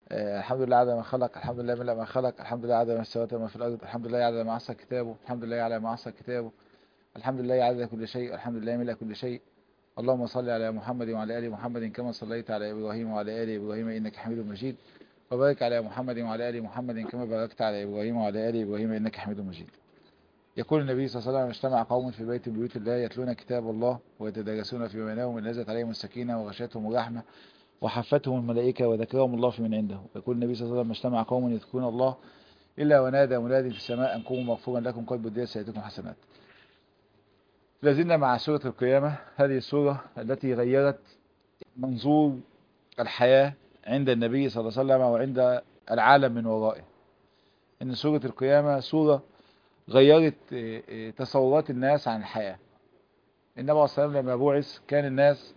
آه، الحمد لله عدد ما خلق الحمد لله ملء ما خلق الحمد لله عدد ما السماوات وما في الأرض الحمد لله عدد ما أحصى كتابه الحمد لله على ما أحصى كتابه الحمد لله عدد كل شيء الحمد لله ملء كل شيء اللهم صل على محمد وعلى آل محمد كما صليت على إبراهيم وعلى آل إبراهيم إنك حميد مجيد وبارك على محمد وعلى آل محمد كما باركت على إبراهيم وعلى آل إبراهيم إنك حميد مجيد يقول النبي صلى الله عليه وسلم اجتمع قوم في بيت من بيوت الله يتلون كتاب الله ويتدارسون فيما بينهم نزلت عليهم السكينة وغشيتهم الرحمة وحفتهم الملائكة وذكرهم الله في من عنده يقول النبي صلى الله عليه وسلم اجتمع قوم يذكرون الله إلا ونادى مناد في السماء أن قوموا مغفورا لكم قد بديت سيئتكم حسنات لازلنا مع سورة القيامة هذه السورة التي غيرت منظور الحياة عند النبي صلى الله عليه وسلم وعند العالم من ورائه إن سورة القيامة سورة غيرت تصورات الناس عن الحياة النبي صلى الله عليه وسلم لما بعث كان الناس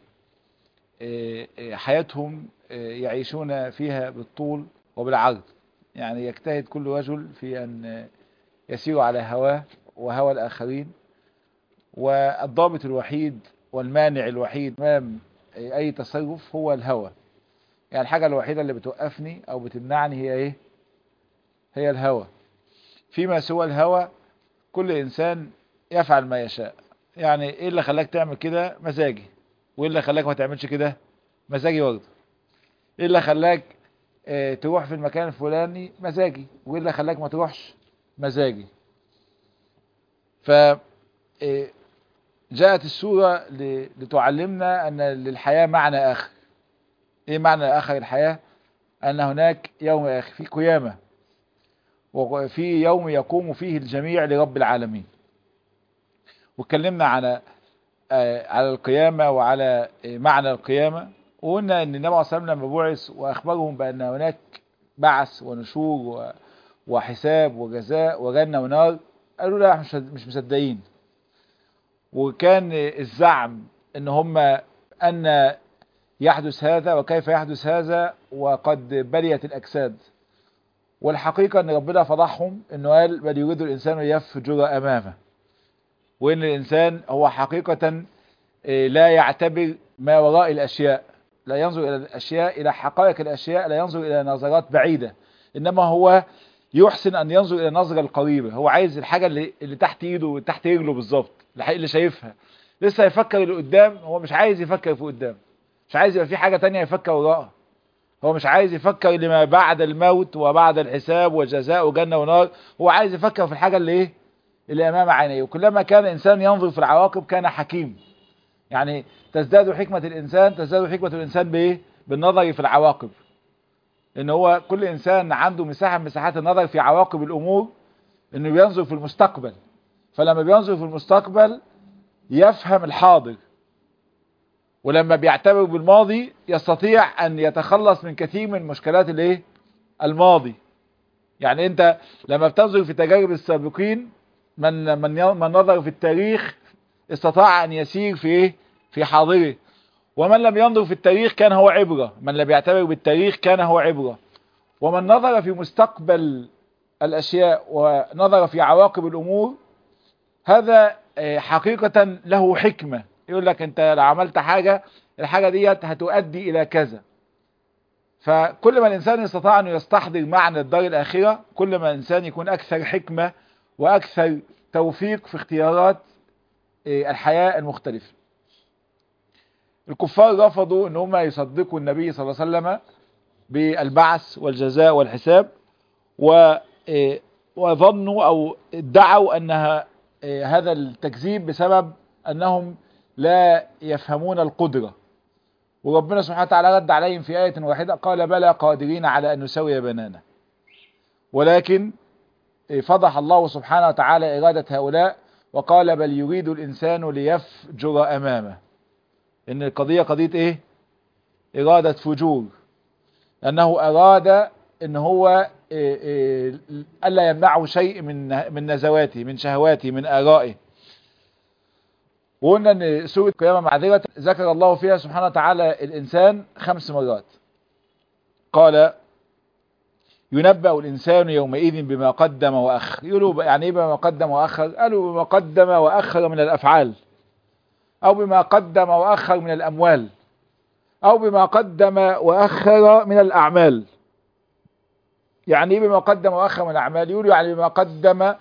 حياتهم يعيشون فيها بالطول وبالعرض يعني يجتهد كل رجل في أن يسير على هواه وهوى الآخرين والضابط الوحيد والمانع الوحيد أمام أي تصرف هو الهوى يعني الحاجة الوحيدة اللي بتوقفني أو بتمنعني هي إيه هي الهوى فيما سوى الهوى كل إنسان يفعل ما يشاء يعني إيه اللي خلاك تعمل كده مزاجي وايه اللي خلاك ما تعملش كده مزاجي برضه ايه اللي خلاك اه تروح في المكان الفلاني مزاجي وايه اللي خلاك ما تروحش مزاجي ف اه جاءت السورة لتعلمنا ان للحياة معنى اخر ايه معنى اخر الحياة ان هناك يوم اخر في قيامة وفي يوم يقوم فيه الجميع لرب العالمين واتكلمنا على على القيامة وعلى معنى القيامة وقلنا ان النبي صلى الله عليه وسلم لما بعث واخبرهم بان هناك بعث ونشور وحساب وجزاء وجنة ونار قالوا لا مش مش مصدقين وكان الزعم ان هم ان يحدث هذا وكيف يحدث هذا وقد بليت الاجساد والحقيقة ان ربنا فضحهم انه قال بل يريد الانسان يفجر امامه وان الانسان هو حقيقة لا يعتبر ما وراء الاشياء لا ينظر الى الاشياء الى حقائق الاشياء لا ينظر الى نظرات بعيدة انما هو يحسن ان ينظر الى النظرة القريبة هو عايز الحاجة اللي, اللي تحت ايده وتحت رجله بالظبط اللي شايفها لسه يفكر اللي قدام هو مش عايز يفكر في قدام مش عايز يبقى في حاجة تانية يفكر وراءها هو مش عايز يفكر لما بعد الموت وبعد الحساب وجزاء وجنة ونار هو عايز يفكر في الحاجة اللي ايه اللي امام عينيه وكلما كان الانسان ينظر في العواقب كان حكيم يعني تزداد حكمة الانسان تزداد حكمة الانسان بايه بالنظر في العواقب ان هو كل انسان عنده مساحة من مساحات النظر في عواقب الامور انه بينظر في المستقبل فلما بينظر في المستقبل يفهم الحاضر ولما بيعتبر بالماضي يستطيع ان يتخلص من كثير من مشكلات الايه الماضي يعني انت لما بتنظر في تجارب السابقين من من من نظر في التاريخ استطاع ان يسير في ايه في حاضره ومن لم ينظر في التاريخ كان هو عبرة من لم يعتبر بالتاريخ كان هو عبرة ومن نظر في مستقبل الاشياء ونظر في عواقب الامور هذا حقيقة له حكمة يقول لك انت لو عملت حاجة الحاجة ديت هتؤدي الى كذا فكل ما الانسان استطاع انه يستحضر معنى الدار الاخرة كل ما الانسان يكون اكثر حكمة واكثر توفيق في اختيارات الحياة المختلفة الكفار رفضوا ان هم يصدقوا النبي صلى الله عليه وسلم بالبعث والجزاء والحساب و وظنوا او ادعوا انها هذا التكذيب بسبب انهم لا يفهمون القدرة وربنا سبحانه وتعالى رد عليهم في آية واحدة قال بلى قادرين على أن نسوي بنانا ولكن فضح الله سبحانه وتعالى إرادة هؤلاء وقال بل يريد الإنسان ليفجر أمامه إن القضية قضية إيه إرادة فجور أنه أراد إن هو ألا يمنعه شيء من من نزواته من شهواته من آرائه وقلنا ان سورة القيامة معذرة ذكر الله فيها سبحانه وتعالى الانسان خمس مرات قال ينبأ الانسان يومئذ بما قدم واخر يقولوا يعني ايه بما قدم واخر قالوا بما قدم واخر من الافعال او بما قدم واخر من الاموال او بما قدم واخر من الاعمال يعني ايه بما قدم واخر من الاعمال يقولوا يعني بما قدم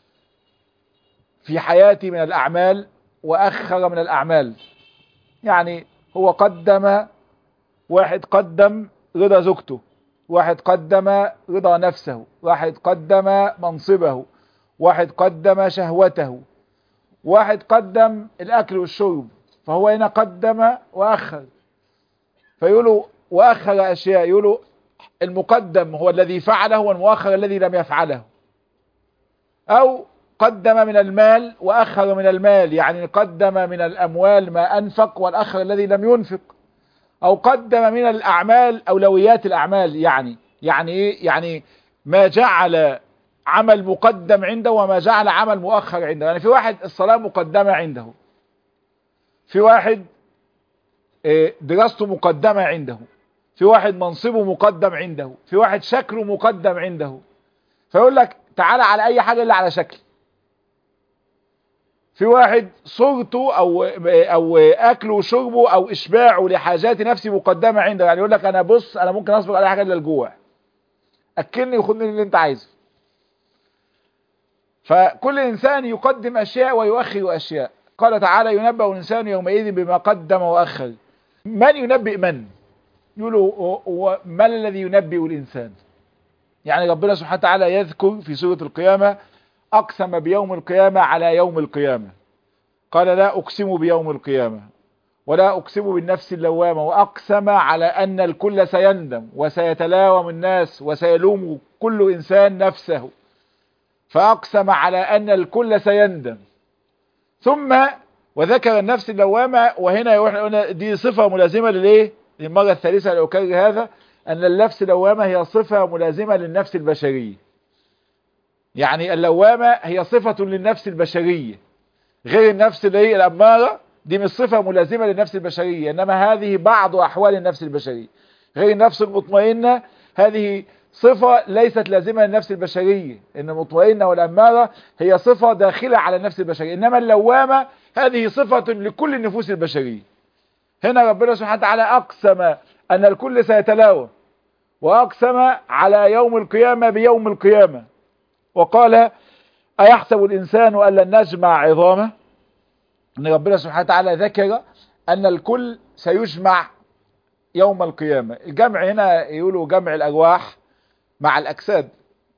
في حياتي من الاعمال واخر من الاعمال يعني هو قدم واحد قدم رضا زوجته واحد قدم رضا نفسه واحد قدم منصبه واحد قدم شهوته واحد قدم الاكل والشرب فهو هنا قدم واخر فيقولوا واخر اشياء يقولوا المقدم هو الذي فعله والمؤخر الذي لم يفعله او قدم من المال واخر من المال يعني قدم من الاموال ما انفق والاخر الذي لم ينفق او قدم من الاعمال اولويات الاعمال يعني يعني ايه يعني ما جعل عمل مقدم عنده وما جعل عمل مؤخر عنده يعني في واحد الصلاة مقدمة عنده في واحد دراسته مقدمة عنده في واحد منصبه مقدم عنده في واحد شكله مقدم عنده فيقول لك تعالى على اي حاجة الا على شكل في واحد صورته او او اكله وشربه او اشباعه لحاجات نفسي مقدمة عنده يعني يقول لك انا بص انا ممكن اصبر على حاجة الا الجوع اكلني وخدني اللي انت عايزه فكل انسان يقدم اشياء ويؤخر اشياء قال تعالى ينبأ الانسان يومئذ بما قدم واخر من ينبئ من يقولوا من الذي ينبئ الانسان يعني ربنا سبحانه وتعالى يذكر في سورة القيامة اقسم بيوم القيامة على يوم القيامة قال لا اقسم بيوم القيامة ولا اقسم بالنفس اللوامة واقسم على ان الكل سيندم وسيتلاوم الناس وسيلوم كل انسان نفسه فأقسم على أن الكل سيندم ثم وذكر النفس اللوامة وهنا دي صفة ملازمة لليه للمرة الثالثة لأكرر هذا أن النفس اللوامة هي صفة ملازمة للنفس البشرية يعني اللوامة هي صفة للنفس البشرية غير النفس اللي هي الأمارة دي مش صفة ملازمة للنفس البشرية إنما هذه بعض أحوال النفس البشرية غير النفس المطمئنة هذه صفة ليست لازمة للنفس البشرية ان المطمئنة والأمارة هي صفة داخلة على النفس البشرية انما اللوامة هذه صفة لكل النفوس البشرية هنا ربنا سبحانه وتعالى اقسم ان الكل سيتلاوم واقسم على يوم القيامة بيوم القيامة وقال ايحسب الانسان ان لن نجمع عظامه ان ربنا سبحانه وتعالى ذكر ان الكل سيجمع يوم القيامة الجمع هنا يقولوا جمع الارواح مع الأجساد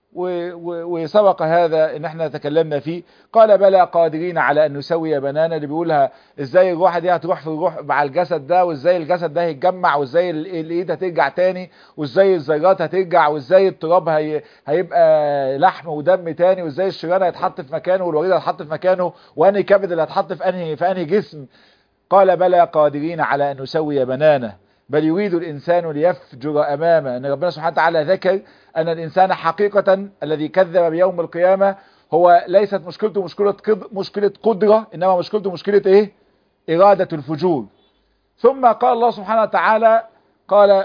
وسبق هذا ان احنا تكلمنا فيه قال بلى قادرين على ان نسوي بنانا اللي بيقولها ازاي الروح دي هتروح في الروح مع الجسد ده وازاي الجسد ده هيتجمع وازاي الايد هترجع تاني وازاي الذرات هترجع وازاي التراب هي هيبقى لحم ودم تاني وازاي الشريان هيتحط في مكانه والوريد هيتحط في مكانه وانهي كبد اللي هتحط في انهي في انهي جسم قال بلى قادرين على ان نسوي بنانا بل يريد الإنسان ليفجر أمامه أن ربنا سبحانه وتعالى ذكر أن الإنسان حقيقة الذي كذب بيوم القيامة هو ليست مشكلته مشكلة مشكلة قدرة إنما مشكلته مشكلة إيه إرادة الفجور ثم قال الله سبحانه وتعالى قال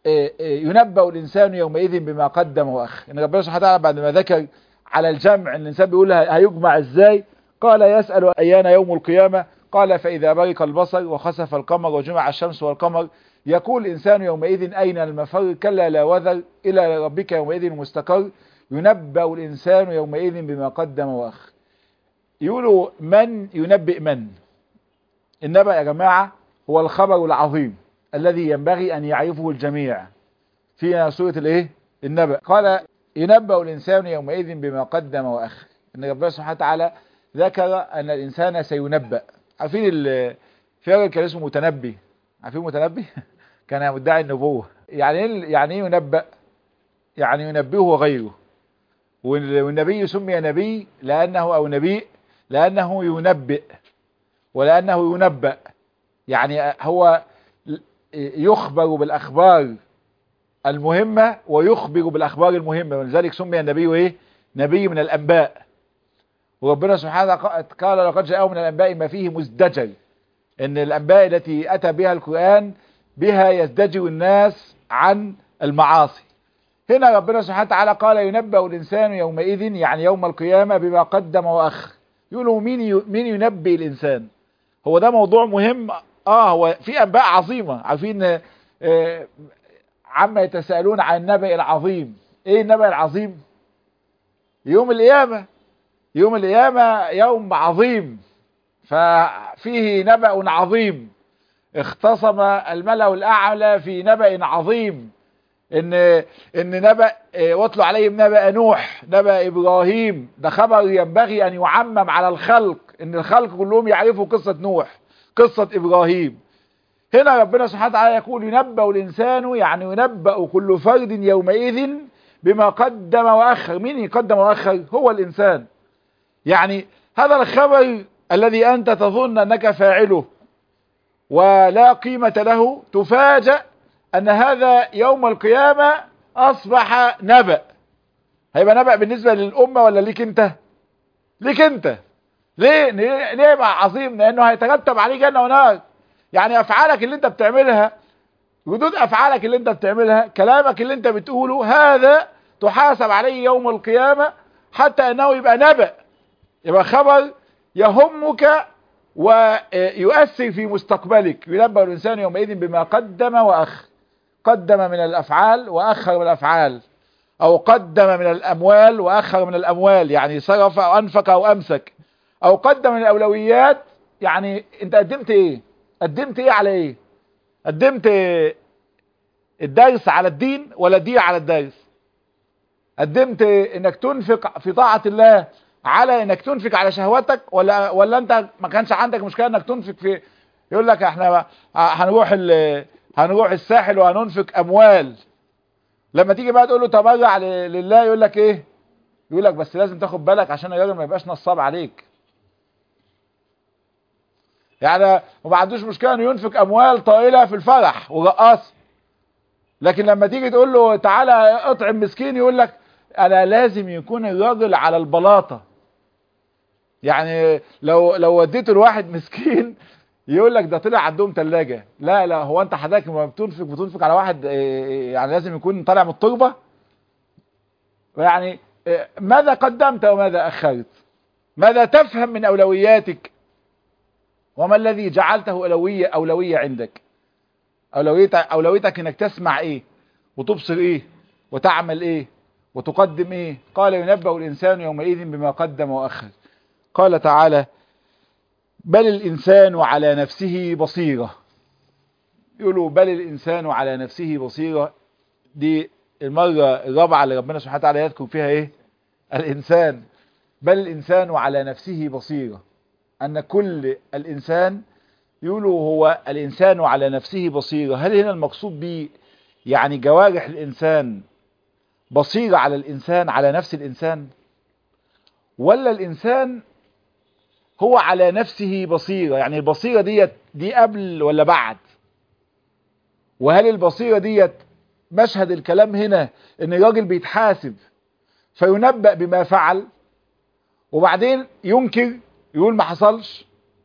ينبأ الإنسان يومئذ بما قدم وأخر إن ربنا سبحانه وتعالى بعد ما ذكر على الجمع إن الإنسان بيقول هيجمع إزاي قال يسأل أيان يوم القيامة قال فإذا برق البصر وخسف القمر وجمع الشمس والقمر يقول الإنسان يومئذ أين المفر كلا لا وذر إلى ربك يومئذ المستقر ينبأ الإنسان يومئذ بما قدم وأخر يقولوا من ينبئ من النبأ يا جماعة هو الخبر العظيم الذي ينبغي أن يعرفه الجميع في سورة الإيه النبأ قال ينبأ الإنسان يومئذ بما قدم وأخر إن ربنا سبحانه وتعالى ذكر أن الإنسان سينبأ عارفين في راجل كان اسمه متنبي عارفين متنبي كان مدعي النبوة يعني ايه يعني ايه ينبأ يعني ينبئه غيره والنبي سمي نبي لأنه أو نبي لأنه ينبئ ولأنه ينبأ يعني هو يخبر بالأخبار المهمة ويخبر بالأخبار المهمة ولذلك سمي النبي ايه نبي من الأنباء وربنا سبحانه قال لقد جاءه من الأنباء ما فيه مزدجر ان الأنباء التي أتى بها القرآن بها يزدجر الناس عن المعاصي هنا ربنا سبحانه وتعالى قال ينبأ الإنسان يومئذ يعني يوم القيامة بما قدم وأخر يقولوا مين مين ينبئ الإنسان هو ده موضوع مهم اه هو في أنباء عظيمة عارفين آه عما يتساءلون عن النبأ العظيم ايه النبأ العظيم يوم القيامة يوم القيامة يوم عظيم ففيه نبأ عظيم اختصم الملأ الأعلى في نبأ عظيم ان ان نبأ واتلو عليهم نبأ نوح نبأ ابراهيم ده خبر ينبغي ان يعمم على الخلق ان الخلق كلهم يعرفوا قصة نوح قصة ابراهيم هنا ربنا سبحانه وتعالى يقول ينبأ الانسان يعني ينبأ كل فرد يومئذ بما قدم واخر مين يقدم واخر هو الانسان يعني هذا الخبر الذي انت تظن انك فاعله ولا قيمة له تفاجأ ان هذا يوم القيامة اصبح نبأ هيبقى نبأ بالنسبة للامة ولا ليك انت ليك انت ليه ليه يبقى عظيم لانه هيترتب عليه جنة ونار يعني افعالك اللي انت بتعملها ردود افعالك اللي انت بتعملها كلامك اللي انت بتقوله هذا تحاسب عليه يوم القيامة حتى انه يبقى نبأ يبقى خبر يهمك ويؤثر في مستقبلك ينبأ الانسان يومئذ بما قدم واخر قدم من الافعال واخر من الافعال او قدم من الاموال واخر من الاموال يعني صرف او انفق او امسك او قدم من الاولويات يعني انت قدمت ايه قدمت ايه على ايه قدمت الدرس على الدين ولا الدين على الدرس قدمت انك تنفق في طاعة الله على انك تنفق على شهواتك ولا ولا انت ما كانش عندك مشكلة انك تنفق في يقول لك احنا هنروح هنروح الساحل وهننفق اموال لما تيجي بقى تقول له تبرع لله يقول لك ايه يقول لك بس لازم تاخد بالك عشان الراجل ما يبقاش نصاب عليك يعني وما عندوش مشكله انه ينفق اموال طائله في الفرح ورقاص لكن لما تيجي تقول له تعالى اطعم مسكين يقول لك انا لازم يكون الراجل على البلاطه يعني لو لو وديته لواحد مسكين يقول لك ده طلع عندهم ثلاجه لا لا هو انت حضرتك لما بتنفق بتنفق على واحد يعني لازم يكون طالع من التربه يعني ماذا قدمت وماذا اخرت ماذا تفهم من اولوياتك وما الذي جعلته اولويه اولويه عندك اولويتك اولويتك انك تسمع ايه وتبصر ايه وتعمل ايه وتقدم ايه قال ينبأ الانسان يومئذ بما قدم واخر قال تعالى بل الإنسان على نفسه بصيرة يقولوا بل الإنسان على نفسه بصيرة دي المرة الرابعة اللي ربنا سبحانه وتعالى يذكر فيها ايه الإنسان بل الإنسان على نفسه بصيرة أن كل الإنسان يقولوا هو الإنسان على نفسه بصيرة هل هنا المقصود به يعني جوارح الإنسان بصيرة على الإنسان على نفس الإنسان ولا الإنسان هو على نفسه بصيرة يعني البصيرة ديت دي قبل ولا بعد وهل البصيرة ديت مشهد الكلام هنا ان الراجل بيتحاسب فينبأ بما فعل وبعدين ينكر يقول ما حصلش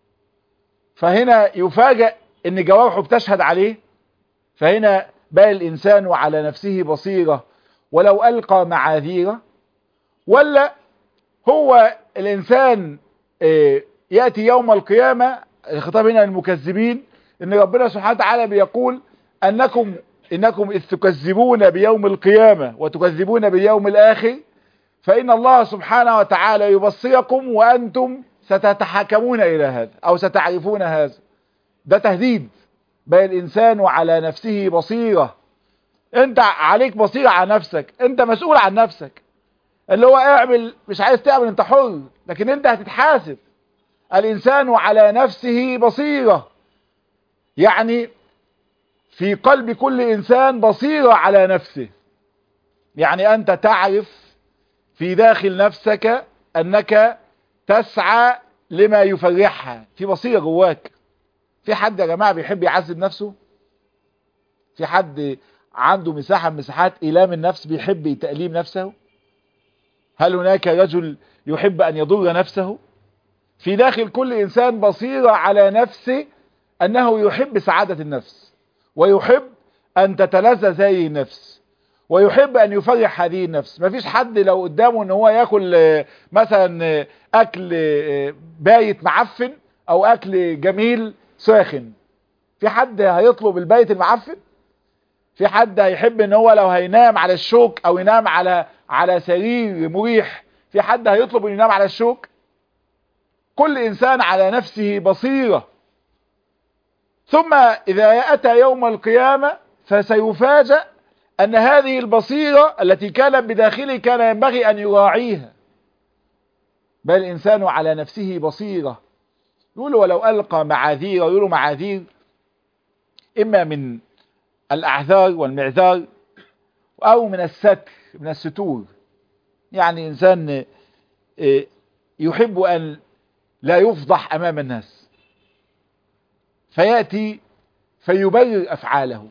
فهنا يفاجأ ان جوارحه بتشهد عليه فهنا بقى الانسان على نفسه بصيرة ولو ألقى معاذيره ولا هو الانسان يأتي يوم القيامة الخطاب هنا للمكذبين ان ربنا سبحانه وتعالى بيقول انكم انكم اذ تكذبون بيوم القيامة وتكذبون باليوم الاخر فان الله سبحانه وتعالى يبصركم وانتم ستتحكمون الى هذا او ستعرفون هذا ده تهديد بل الانسان على نفسه بصيرة انت عليك بصيرة على نفسك انت مسؤول عن نفسك اللي هو اعمل مش عايز تعمل انت حر لكن انت هتتحاسب الانسان على نفسه بصيرة يعني في قلب كل انسان بصيرة على نفسه يعني انت تعرف في داخل نفسك انك تسعى لما يفرحها في بصيرة جواك في حد يا جماعة بيحب يعذب نفسه في حد عنده مساحة من مساحات إيلام النفس بيحب تأليم نفسه هل هناك رجل يحب أن يضر نفسه في داخل كل إنسان بصيرة على نفسه أنه يحب سعادة النفس ويحب أن تتلذذ هذه النفس ويحب أن يفرح هذه النفس ما فيش حد لو قدامه أن هو يأكل مثلا أكل بايت معفن أو أكل جميل ساخن في حد هيطلب البيت المعفن في حد هيحب ان هو لو هينام على الشوك او ينام على على سرير مريح في حد هيطلب انه ينام على الشوك كل انسان على نفسه بصيرة ثم اذا اتى يوم القيامة فسيفاجأ ان هذه البصيرة التي كانت بداخله كان ينبغي ان يراعيها بل الانسان على نفسه بصيرة يقولوا ولو القى معاذير يقولوا معاذير اما من الاعذار والمعذار او من الستر من الستور يعني انسان يحب ان لا يفضح امام الناس فياتي فيبرر افعاله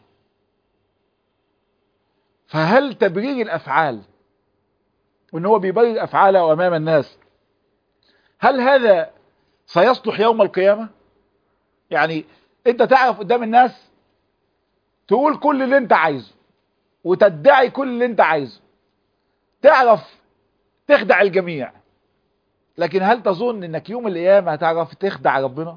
فهل تبرير الافعال وان هو بيبرر افعاله امام الناس هل هذا سيصلح يوم القيامة يعني انت تعرف قدام الناس تقول كل اللي انت عايزه وتدعي كل اللي انت عايزه تعرف تخدع الجميع لكن هل تظن انك يوم القيامة هتعرف تخدع ربنا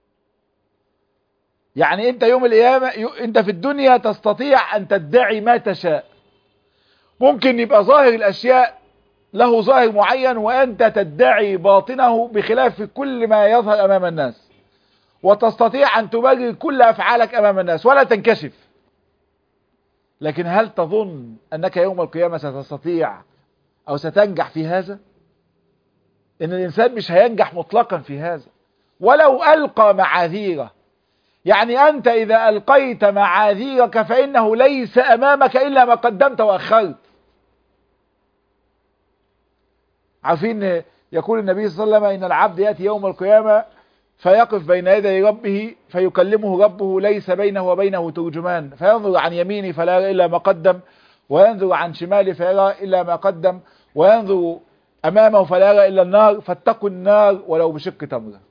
يعني انت يوم القيامة انت في الدنيا تستطيع ان تدعي ما تشاء ممكن يبقى ظاهر الاشياء له ظاهر معين وانت تدعي باطنه بخلاف كل ما يظهر امام الناس وتستطيع ان تبرر كل افعالك امام الناس ولا تنكشف لكن هل تظن انك يوم القيامة ستستطيع او ستنجح في هذا ان الانسان مش هينجح مطلقا في هذا ولو القى معاذيره يعني انت اذا القيت معاذيرك فانه ليس امامك الا ما قدمت واخرت عارفين يقول النبي صلى الله عليه وسلم ان العبد ياتي يوم القيامه فيقف بين يدي ربه فيكلمه ربه ليس بينه وبينه ترجمان فينظر عن يمينه فلا يرى الا ما قدم وينظر عن شماله فيرى الا ما قدم وينظر امامه فلا يرى الا النار فاتقوا النار ولو بشق تمره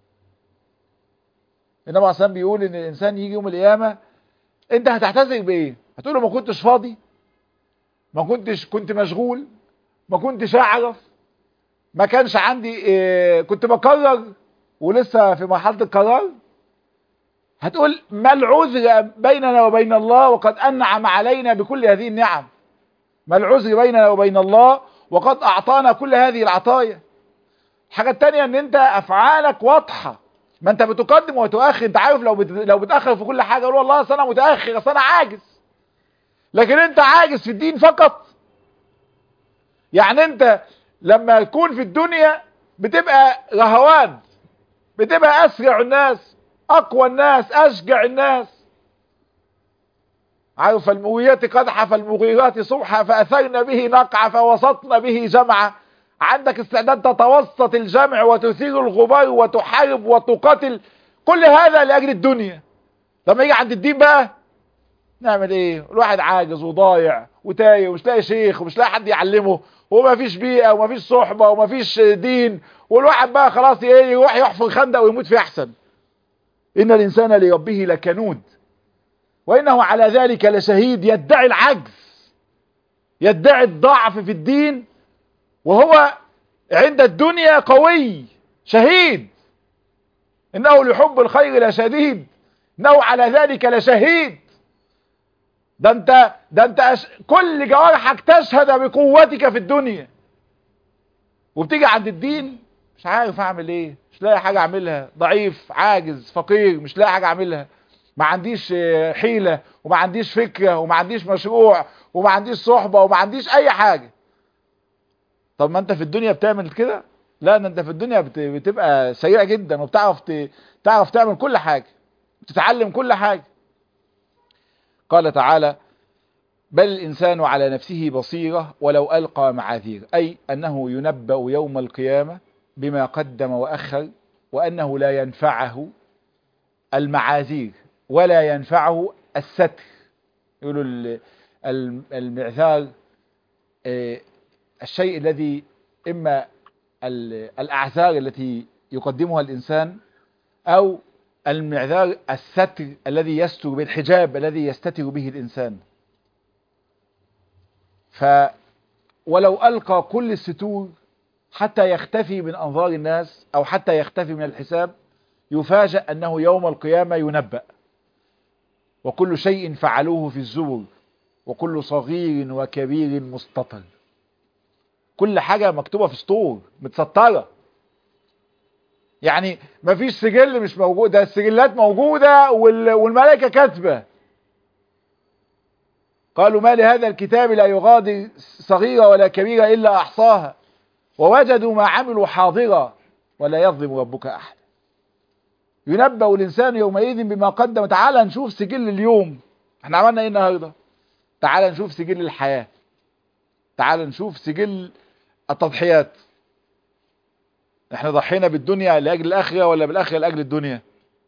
النبي عليه الصلاه بيقول ان الانسان يجي يوم القيامه انت هتعتذر بايه هتقول له ما كنتش فاضي ما كنتش كنت مشغول ما كنتش اعرف ما كانش عندي إيه كنت بقرر ولسه في مرحله القرار هتقول ما العذر بيننا وبين الله وقد انعم علينا بكل هذه النعم ما العذر بيننا وبين الله وقد اعطانا كل هذه العطايا الحاجه الثانيه ان انت افعالك واضحه ما انت بتقدم وتؤخر انت عارف لو بت... لو بتاخر في كل حاجه قول والله اصل انا متاخر اصل انا عاجز لكن انت عاجز في الدين فقط يعني انت لما تكون في الدنيا بتبقى رهوان بتبقى اسرع الناس اقوى الناس اشجع الناس عارف فالمغيرات قدحا فالمغيرات صبحا فاثرن به نقعا فوسطن به جمعا عندك استعداد تتوسط الجمع وتثير الغبار وتحارب وتقاتل كل هذا لاجل الدنيا لما يجي عند الدين بقى نعمل ايه الواحد عاجز وضايع وتايه ومش لاقي شيخ ومش لاقي حد يعلمه وما فيش بيئه وما فيش صحبه وما فيش دين والواحد بقى خلاص ايه يروح يحفر خندق ويموت فيه احسن ان الانسان لربه لكنود وانه على ذلك لشهيد يدعي العجز يدعي الضعف في الدين وهو عند الدنيا قوي شهيد انه لحب الخير لشديد انه على ذلك لشهيد ده انت ده انت أش... كل جوارحك تشهد بقوتك في الدنيا وبتيجي عند الدين مش عارف اعمل ايه مش لاقي حاجه اعملها ضعيف عاجز فقير مش لاقي حاجه اعملها ما عنديش حيله وما عنديش فكره وما عنديش مشروع وما عنديش صحبه وما عنديش اي حاجه طب ما انت في الدنيا بتعمل كده لا ده انت في الدنيا بت... بتبقى سيئه جدا وبتعرف ت... تعرف تعمل كل حاجه بتتعلم كل حاجه قال تعالى بل الإنسان على نفسه بصيرة ولو ألقى معاذير أي أنه ينبأ يوم القيامة بما قدم وأخر وأنه لا ينفعه المعاذير ولا ينفعه الستر يقولوا المعذار الشيء الذي إما الأعذار التي يقدمها الإنسان أو المعذار الستر الذي يستر بالحجاب الذي يستتر به الإنسان ف ولو ألقى كل الستور حتى يختفي من أنظار الناس أو حتى يختفي من الحساب يفاجأ أنه يوم القيامة ينبأ وكل شيء فعلوه في الزبر وكل صغير وكبير مستطر كل حاجة مكتوبة في سطور متسطرة يعني مفيش سجل مش موجود ده السجلات موجودة والملائكة كاتبة قالوا ما لهذا الكتاب لا يغادر صغيرة ولا كبيرة إلا أحصاها ووجدوا ما عملوا حاضرا ولا يظلم ربك أحد ينبأ الإنسان يومئذ بما قدم تعال نشوف سجل اليوم احنا عملنا ايه النهاردة تعال نشوف سجل الحياة تعال نشوف سجل التضحيات احنا ضحينا بالدنيا لأجل الآخرة ولا بالآخرة لأجل الدنيا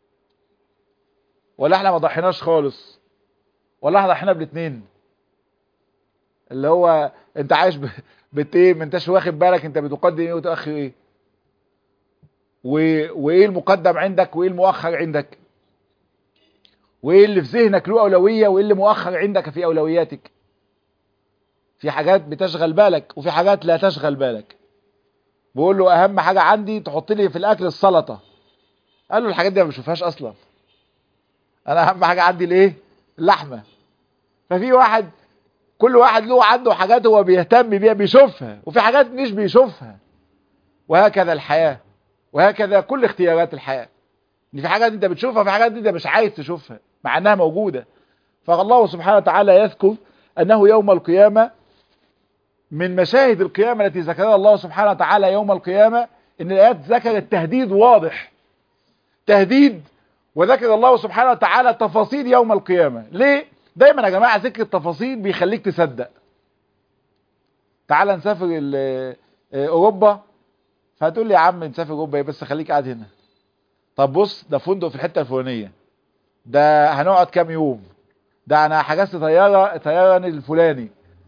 ولا احنا ما ضحيناش خالص ولا احنا ضحينا بالاثنين اللي هو انت عايش ب... بت ايه ما انتش واخد بالك انت بتقدم ايه وتأخر ايه و... وايه المقدم عندك وايه المؤخر عندك وايه اللي في ذهنك له اولويه وايه اللي مؤخر عندك في اولوياتك في حاجات بتشغل بالك وفي حاجات لا تشغل بالك بقول له اهم حاجه عندي تحط لي في الاكل السلطه قال له الحاجات دي ما بشوفهاش اصلا انا اهم حاجه عندي الايه اللحمه ففي واحد كل واحد له عنده حاجات هو بيهتم بيها بيشوفها وفي حاجات مش بيشوفها وهكذا الحياه وهكذا كل اختيارات الحياه ان في حاجات انت بتشوفها في حاجات انت مش عايز تشوفها مع انها موجوده فالله سبحانه وتعالى يذكر انه يوم القيامه من مشاهد القيامة التي ذكرها الله سبحانه وتعالى يوم القيامة ان الآيات ذكرت تهديد واضح تهديد وذكر الله سبحانه وتعالى تفاصيل يوم القيامة ليه؟ دايما يا جماعة ذكر التفاصيل بيخليك تصدق تعال نسافر اوروبا فهتقول لي يا عم نسافر اوروبا ايه بس خليك قاعد هنا طب بص ده فندق في الحتة الفلانية ده هنقعد كام يوم ده انا حجزت طيارة طيارة الفلاني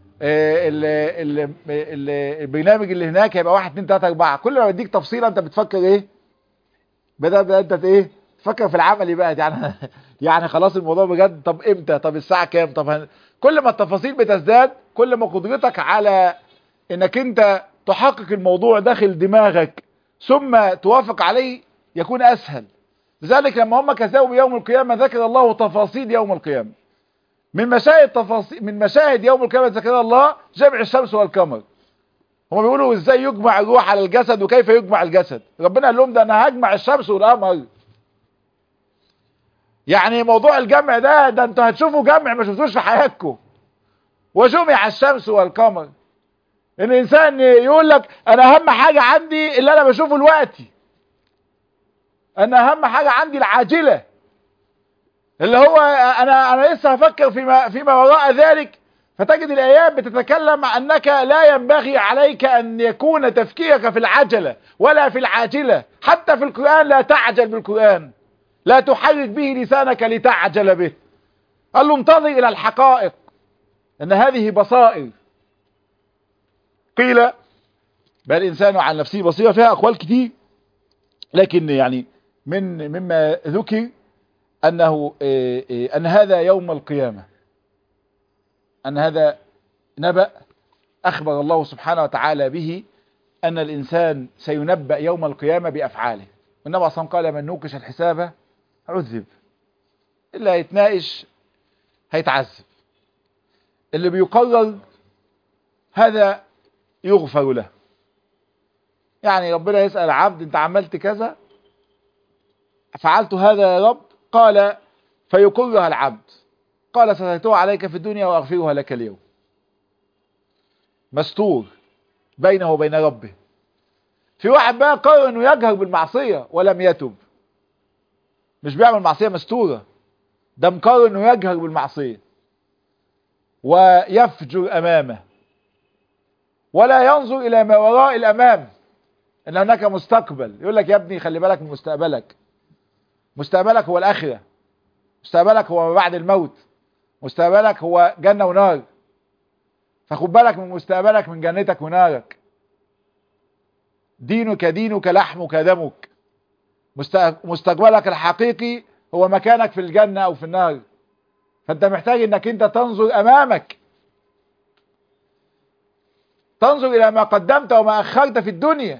البرنامج اللي هناك هيبقى واحد اتنين تلاته اربعه كل ما بديك تفصيله انت بتفكر ايه بدأ بدأ انت ايه تفكر في العملي بقى يعني يعني خلاص الموضوع بجد طب امتى طب الساعه كام طب هن... كل ما التفاصيل بتزداد كل ما قدرتك على انك انت تحقق الموضوع داخل دماغك ثم توافق عليه يكون اسهل لذلك لما هم كذبوا بيوم القيامه ذكر الله تفاصيل يوم القيامه من مشاهد تفاصيل من مشاهد يوم القيامه ذكر الله جمع الشمس والقمر هم بيقولوا ازاي يجمع الروح على الجسد وكيف يجمع الجسد ربنا قال لهم ده انا هجمع الشمس والقمر يعني موضوع الجمع ده ده انتوا هتشوفوا جمع ما شفتوش في حياتكم وجمع الشمس والقمر ان الانسان يقول لك انا اهم حاجه عندي اللي انا بشوفه دلوقتي انا اهم حاجه عندي العاجله اللي هو انا انا لسه هفكر فيما فيما وراء ذلك فتجد الايات بتتكلم انك لا ينبغي عليك ان يكون تفكيرك في العجله ولا في العاجله حتى في القران لا تعجل بالقران لا تحرك به لسانك لتعجل به قال له انتظر الى الحقائق ان هذه بصائر قيل بل الانسان عن نفسه بصيره فيها اقوال كتير لكن يعني من مما ذكر أنه أن هذا يوم القيامة أن هذا نبأ أخبر الله سبحانه وتعالى به أن الإنسان سينبأ يوم القيامة بأفعاله والنبي صلى الله عليه وسلم قال من نوقش الحساب عذب اللي هيتناقش هيتعذب اللي بيقرر هذا يغفر له يعني ربنا يسأل عبد انت عملت كذا فعلت هذا يا رب قال فيقرها العبد قال سترتها عليك في الدنيا واغفرها لك اليوم مستور بينه وبين ربه في واحد بقى قرر انه يجهر بالمعصية ولم يتب مش بيعمل معصية مستورة ده مقرر انه يجهر بالمعصية ويفجر امامه ولا ينظر الى ما وراء الامام ان هناك مستقبل يقول لك يا ابني خلي بالك من مستقبلك مستقبلك هو الآخرة مستقبلك هو ما بعد الموت مستقبلك هو جنة ونار فخد بالك من مستقبلك من جنتك ونارك دينك دينك لحمك دمك مستقبلك الحقيقي هو مكانك في الجنة أو في النار فأنت محتاج أنك أنت تنظر أمامك تنظر إلى ما قدمت وما أخرت في الدنيا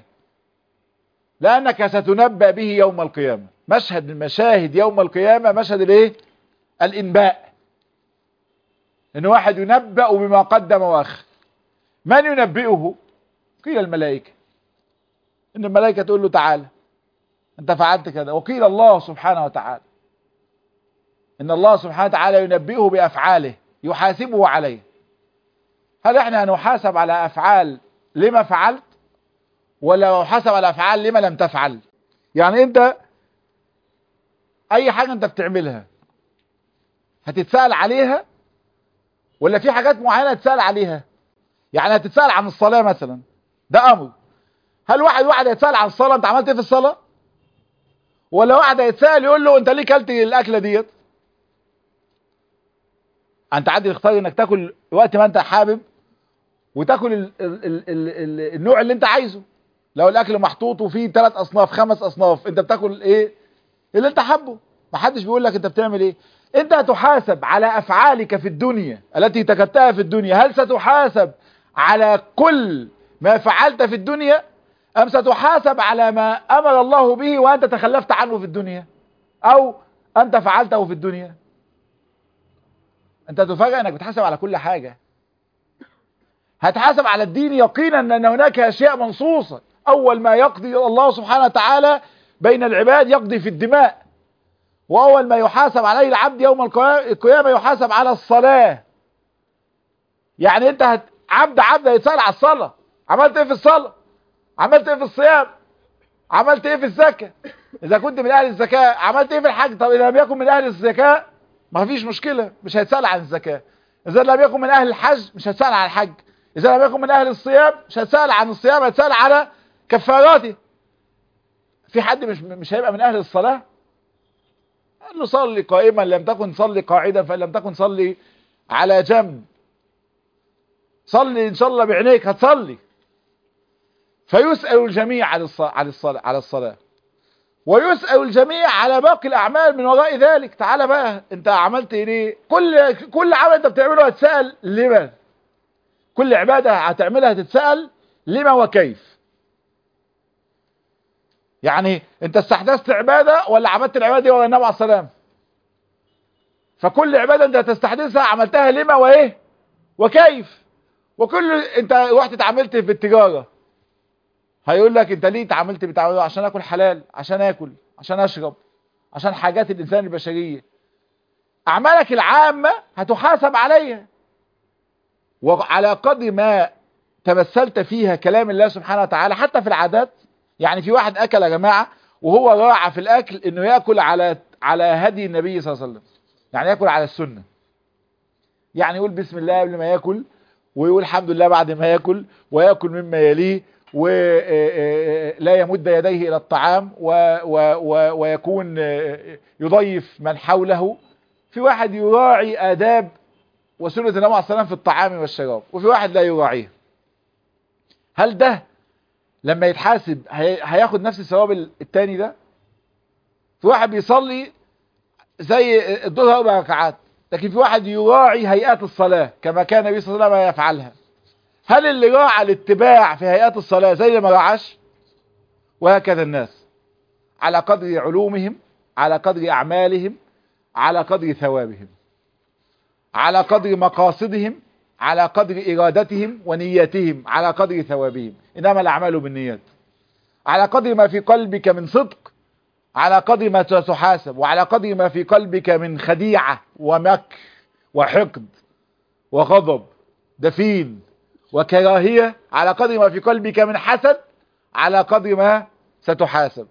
لأنك ستنبأ به يوم القيامة مشهد من مشاهد يوم القيامة مشهد الايه الانباء ان واحد ينبأ بما قدم واخر من ينبئه قيل الملائكة ان الملائكة تقول له تعالى انت فعلت كذا وقيل الله سبحانه وتعالى ان الله سبحانه وتعالى ينبئه بافعاله يحاسبه عليه هل احنا هنحاسب على افعال لما فعلت ولا نحاسب على افعال لما لم تفعل يعني انت اي حاجة انت بتعملها هتتسأل عليها ولا في حاجات معينة تتسأل عليها يعني هتتسأل عن الصلاة مثلا ده امر هل واحد واحد هيتسأل عن الصلاة انت عملت ايه في الصلاة ولا واحد هيتسأل يقول له انت ليه كلت الاكلة ديت انت عادي تختار انك تاكل وقت ما انت حابب وتاكل ال ال ال ال ال النوع اللي انت عايزه لو الاكل محطوط وفيه ثلاث اصناف خمس اصناف انت بتاكل ايه اللي انت حابه محدش بيقول لك انت بتعمل ايه انت هتحاسب على افعالك في الدنيا التي تكتها في الدنيا هل ستحاسب على كل ما فعلت في الدنيا ام ستحاسب على ما امر الله به وانت تخلفت عنه في الدنيا او انت فعلته في الدنيا انت تفاجئ انك بتحاسب على كل حاجة هتحاسب على الدين يقينا ان هناك اشياء منصوصة اول ما يقضي الله سبحانه وتعالى بين العباد يقضي في الدماء واول ما يحاسب عليه العبد يوم القيامة يحاسب على الصلاة يعني انت هت... عبد عبد هيتسأل على الصلاة عملت ايه في الصلاة عملت ايه في الصيام عملت ايه في الزكاة اذا كنت من اهل الزكاة عملت ايه في الحج طب اذا لم يكن من اهل الزكاة ما فيش مشكلة مش هيتسأل عن الزكاة اذا لم يكن من اهل الحج مش هيتسأل عن الحج اذا لم يكن من اهل الصيام مش هيتسأل عن الصيام هيتسأل على كفاراته في حد مش مش هيبقى من اهل الصلاة قال له صلي قائما لم تكن صلي قاعدا فان لم تكن صلي على جنب صلي ان شاء الله بعينيك هتصلي فيسأل الجميع على الصلاة على الصلاة على الصلاة ويسأل الجميع على باقي الأعمال من وراء ذلك تعالى بقى انت عملت ايه كل كل عمل انت بتعمله هتسأل لما كل عبادة هتعملها هتتسأل لما وكيف يعني انت استحدثت عبادة ولا عملت العبادة دي ورا النبي عليه السلام فكل عبادة انت هتستحدثها عملتها لما وايه وكيف وكل انت رحت اتعاملت في التجارة هيقول لك انت ليه اتعاملت بتعامله عشان اكل حلال عشان اكل عشان اشرب عشان حاجات الانسان البشرية اعمالك العامة هتحاسب عليها وعلى قدر ما تمثلت فيها كلام الله سبحانه وتعالى حتى في العادات يعني في واحد اكل يا جماعة وهو راعى في الاكل انه ياكل على على هدي النبي صلى الله عليه وسلم يعني ياكل على السنة يعني يقول بسم الله قبل ما ياكل ويقول الحمد لله بعد ما ياكل وياكل مما يليه ولا يمد يديه الى الطعام ويكون يضيف من حوله في واحد يراعي آداب وسنة النبي عليه السلام في الطعام والشراب وفي واحد لا يراعيها هل ده لما يتحاسب هياخد نفس الثواب التاني ده في واحد بيصلي زي الظهر اربع ركعات لكن في واحد يراعي هيئات الصلاة كما كان النبي صلى الله عليه وسلم يفعلها هل اللي راعى الاتباع في هيئات الصلاة زي اللي ما راعاش وهكذا الناس على قدر علومهم على قدر أعمالهم على قدر ثوابهم على قدر مقاصدهم على قدر إرادتهم ونيتهم على قدر ثوابهم إنما الأعمال بالنيات على قدر ما في قلبك من صدق على قدر ما تحاسب وعلى قدر ما في قلبك من خديعة ومكر وحقد وغضب دفين وكراهية على قدر ما في قلبك من حسد على قدر ما ستحاسب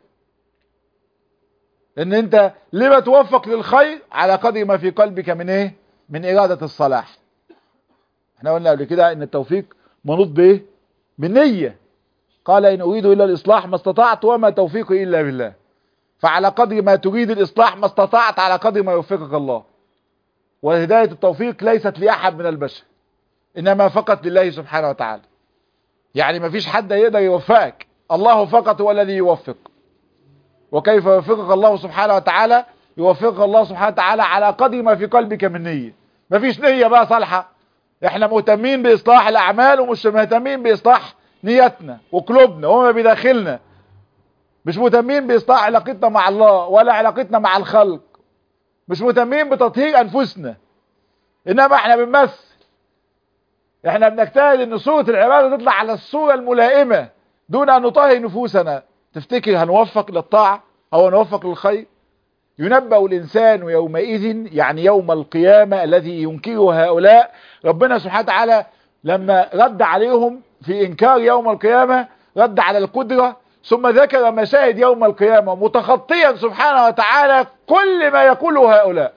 ان انت لما توفق للخير على قدر ما في قلبك من ايه من ارادة الصلاح احنا قلنا قبل كده ان التوفيق منوط بايه بالنية قال ان اريد الا الاصلاح ما استطعت وما توفيقي الا بالله فعلى قدر ما تريد الاصلاح ما استطعت على قدر ما يوفقك الله وهداية التوفيق ليست لأحد من البشر انما فقط لله سبحانه وتعالى يعني ما فيش حد يقدر يوفقك الله فقط هو الذي يوفق وكيف يوفقك الله سبحانه وتعالى يوفقك الله سبحانه وتعالى على قدر ما في قلبك من نية ما فيش نية بقى صالحة احنا مهتمين باصلاح الاعمال ومش مهتمين باصلاح نيتنا وقلوبنا وما بداخلنا مش مهتمين باصلاح علاقتنا مع الله ولا علاقتنا مع الخلق مش مهتمين بتطهير انفسنا انما احنا بنمثل احنا بنجتهد ان صورة العبادة تطلع على الصورة الملائمة دون ان نطهر نفوسنا تفتكر هنوفق للطاعة او هنوفق للخير ينبأ الانسان يومئذ يعني يوم القيامة الذي ينكره هؤلاء ربنا سبحانه وتعالى لما رد عليهم في انكار يوم القيامة رد على القدرة ثم ذكر مشاهد يوم القيامة متخطيا سبحانه وتعالى كل ما يقوله هؤلاء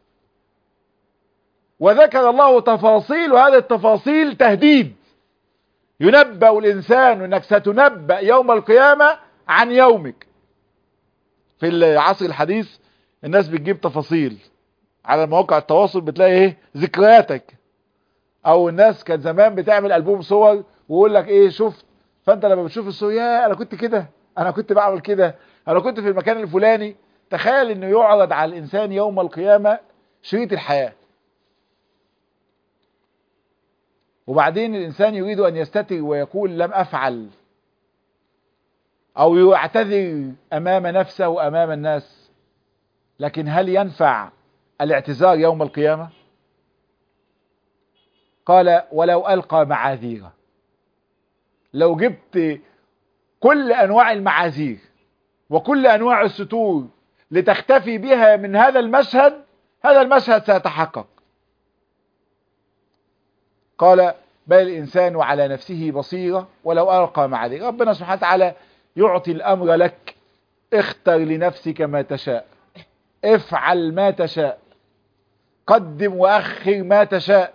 وذكر الله تفاصيل وهذه التفاصيل تهديد ينبأ الإنسان أنك ستنبأ يوم القيامة عن يومك في العصر الحديث الناس بتجيب تفاصيل على مواقع التواصل بتلاقي ايه ذكرياتك او الناس كانت زمان بتعمل ألبوم صور ويقول لك ايه شفت فانت لما بتشوف الصور يا انا كنت كده انا كنت بعمل كده انا كنت في المكان الفلاني تخيل انه يعرض على الانسان يوم القيامة شريط الحياة وبعدين الانسان يريد ان يستتر ويقول لم افعل او يعتذر امام نفسه وامام الناس لكن هل ينفع الاعتذار يوم القيامة قال ولو القى معاذيره لو جبت كل انواع المعاذير وكل انواع الستور لتختفي بها من هذا المشهد هذا المشهد سيتحقق قال بل الإنسان على نفسه بصيرة ولو ألقى معاذير ربنا سبحانه وتعالى يعطي الأمر لك اختر لنفسك ما تشاء افعل ما تشاء قدم وأخر ما تشاء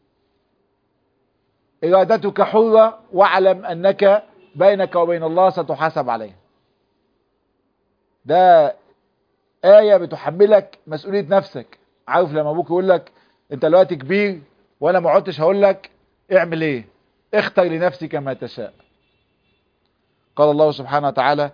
إرادتك حرة واعلم أنك بينك وبين الله ستحاسب عليها ده آية بتحملك مسؤولية نفسك عارف لما أبوك يقول لك أنت دلوقتي كبير وأنا ما عدتش هقول لك اعمل إيه اختر لنفسك ما تشاء قال الله سبحانه وتعالى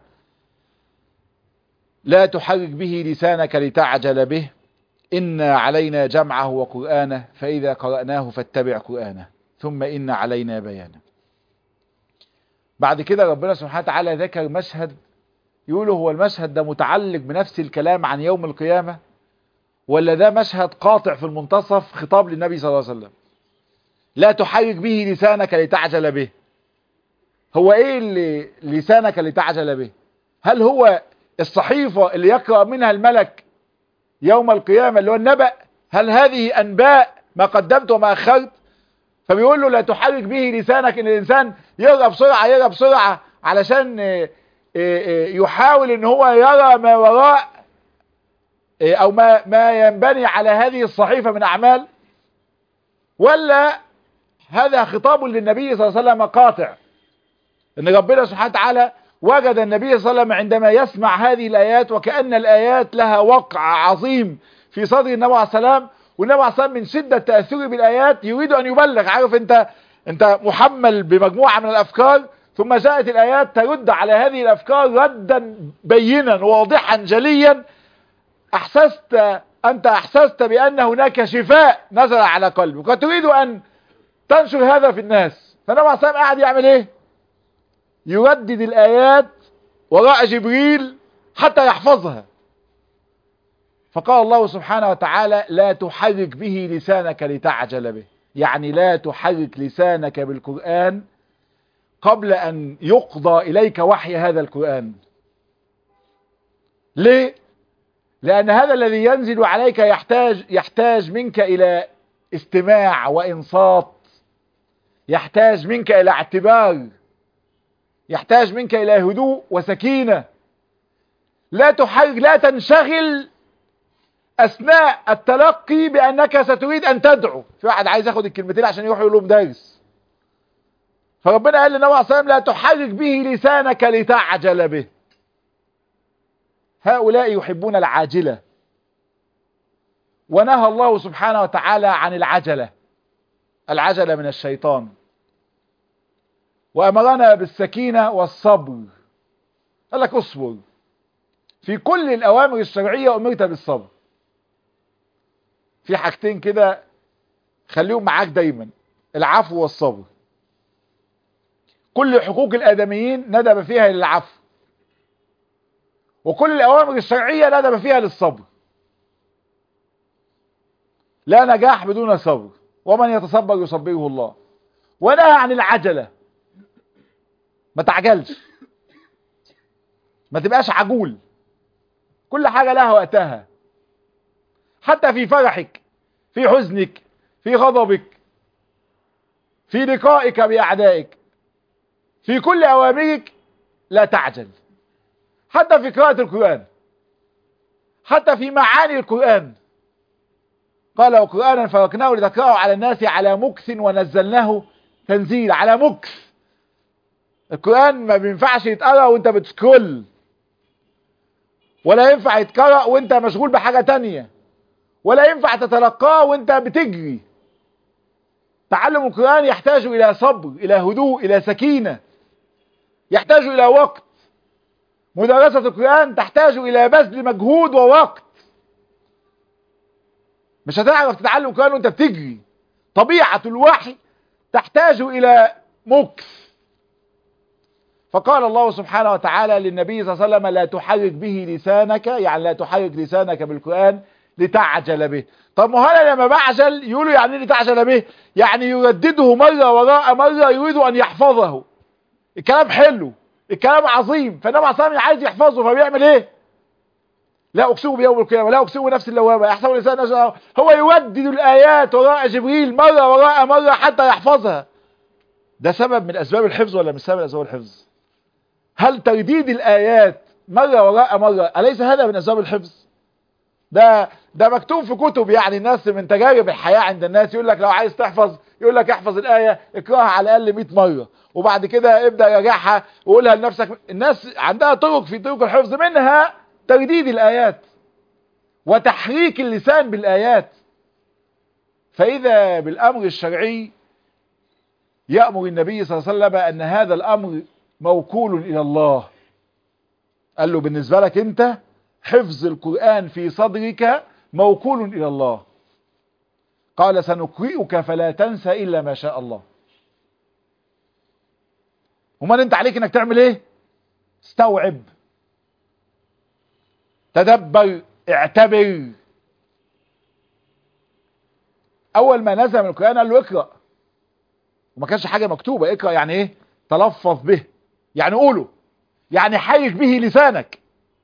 لا تحرك به لسانك لتعجل به إن علينا جمعه وقرآنه فإذا قرأناه فاتبع قرآنه ثم إن علينا بيانه بعد كده ربنا سبحانه وتعالى ذكر مشهد يقولوا هو المشهد ده متعلق بنفس الكلام عن يوم القيامة ولا ده مشهد قاطع في المنتصف خطاب للنبي صلى الله عليه وسلم لا تحرك به لسانك لتعجل به هو ايه اللي لسانك لتعجل به هل هو الصحيفة اللي يقرأ منها الملك يوم القيامة اللي هو النبأ هل هذه أنباء ما قدمت وما أخرت فبيقول له لا تحرك به لسانك ان الانسان يقرا بسرعه يقرا بسرعه علشان يحاول ان هو يرى ما وراء او ما ما ينبني على هذه الصحيفه من اعمال ولا هذا خطاب للنبي صلى الله عليه وسلم قاطع ان ربنا سبحانه وتعالى وجد النبي صلى الله عليه وسلم عندما يسمع هذه الايات وكأن الايات لها وقع عظيم في صدر النبي عليه السلام والنبي عليه الصلاه من شده تاثره بالايات يريد ان يبلغ عارف انت انت محمل بمجموعه من الافكار ثم جاءت الايات ترد على هذه الافكار ردا بينا واضحا جليا احسست انت احسست بان هناك شفاء نزل على قلبك وتريد ان تنشر هذا في الناس فالنبي عليه الصلاه قاعد يعمل ايه يردد الايات وراء جبريل حتى يحفظها فقال الله سبحانه وتعالى لا تحرك به لسانك لتعجل به يعني لا تحرك لسانك بالقرآن قبل أن يقضى إليك وحي هذا القرآن ليه؟ لأن هذا الذي ينزل عليك يحتاج, يحتاج منك إلى استماع وإنصات يحتاج منك إلى اعتبار يحتاج منك إلى هدوء وسكينة لا تحرك لا تنشغل اثناء التلقي بانك ستريد ان تدعو في واحد عايز ياخد الكلمتين عشان يروح يقول لهم درس فربنا قال للنبي عليه الصلاه والسلام لا تحرك به لسانك لتعجل به هؤلاء يحبون العاجله ونهى الله سبحانه وتعالى عن العجله العجله من الشيطان وامرنا بالسكينه والصبر قال لك اصبر في كل الاوامر الشرعيه امرت بالصبر في حاجتين كده خليهم معاك دايما العفو والصبر كل حقوق الادميين ندب فيها للعفو وكل الاوامر الشرعيه ندب فيها للصبر لا نجاح بدون صبر ومن يتصبر يصبره الله ونهى عن العجلة ما تعجلش ما تبقاش عجول كل حاجة لها وقتها حتى في فرحك في حزنك في غضبك في لقائك بأعدائك في كل أوامرك لا تعجل حتى في قراءة القرآن حتى في معاني القرآن قال وقرآنا فرقناه لتقرأه على الناس على مكث ونزلناه تنزيل على مكث القرآن ما بينفعش يتقرأ وانت بتسكرول ولا ينفع يتقرأ وانت مشغول بحاجة تانية ولا ينفع تتلقاه وانت بتجري تعلم القرآن يحتاج إلى صبر إلى هدوء إلى سكينة يحتاج إلى وقت مدرسة القرآن تحتاج إلى بذل مجهود ووقت مش هتعرف تتعلم القرآن وانت بتجري طبيعة الوحي تحتاج إلى مكث فقال الله سبحانه وتعالى للنبي صلى الله عليه وسلم لا تحرك به لسانك يعني لا تحرك لسانك بالقرآن لتعجل به طب ما هو انا لما بعجل يقولوا يعني ايه لتعجل به يعني يردده مرة وراء مرة يريد ان يحفظه الكلام حلو الكلام عظيم فالنبي عليه الصلاه عايز يحفظه فبيعمل ايه لا اقسم بيوم القيامه لا اقسم بنفس اللوامه يحسب الانسان أجل هو يودد الايات وراء جبريل مره وراء مره حتى يحفظها ده سبب من اسباب الحفظ ولا مش سبب من اسباب الحفظ هل ترديد الايات مره وراء مره اليس هذا من اسباب الحفظ ده ده مكتوب في كتب يعني الناس من تجارب الحياه عند الناس يقول لك لو عايز تحفظ يقول لك احفظ الايه اقراها على الاقل 100 مره وبعد كده ابدا راجعها وقولها لنفسك الناس عندها طرق في طرق الحفظ منها ترديد الايات وتحريك اللسان بالايات فاذا بالامر الشرعي يامر النبي صلى الله عليه وسلم ان هذا الامر موكول الى الله قال له بالنسبه لك انت حفظ القران في صدرك موكول الى الله قال سنقرئك فلا تنسى الا ما شاء الله امال انت عليك انك تعمل ايه استوعب تدبر اعتبر اول ما نزل من القران قال له اقرا وما كانش حاجه مكتوبه اقرا يعني ايه تلفظ به يعني قوله يعني حرك به لسانك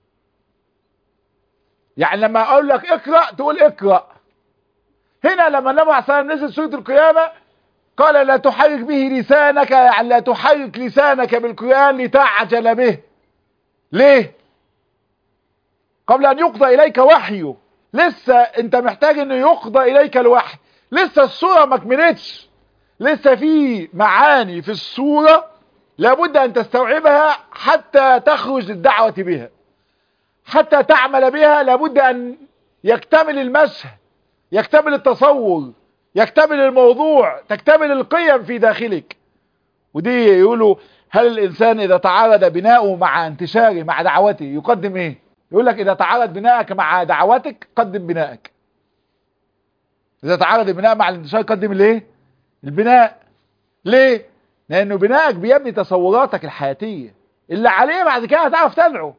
يعني لما اقول لك اقرا تقول اقرا هنا لما النبي عليه الصلاه والسلام نزل سوره القيامه قال لا تحرك به لسانك يعني لا تحرك لسانك بالقرآن لتعجل به ليه قبل ان يقضى اليك وحيه لسه انت محتاج انه يقضى اليك الوحي لسه الصورة ما كملتش لسه في معاني في الصورة لابد ان تستوعبها حتى تخرج للدعوة بها حتى تعمل بها لابد ان يكتمل المشهد يكتمل التصور يكتمل الموضوع تكتمل القيم في داخلك ودي يقولوا هل الانسان اذا تعارض بناؤه مع انتشاره مع دعوته يقدم ايه يقول لك اذا تعارض بناءك مع دعوتك قدم بناءك اذا تعارض البناء مع الانتشار قدم الايه البناء ليه لانه بناءك بيبني تصوراتك الحياتيه اللي عليه بعد كده هتعرف تدعو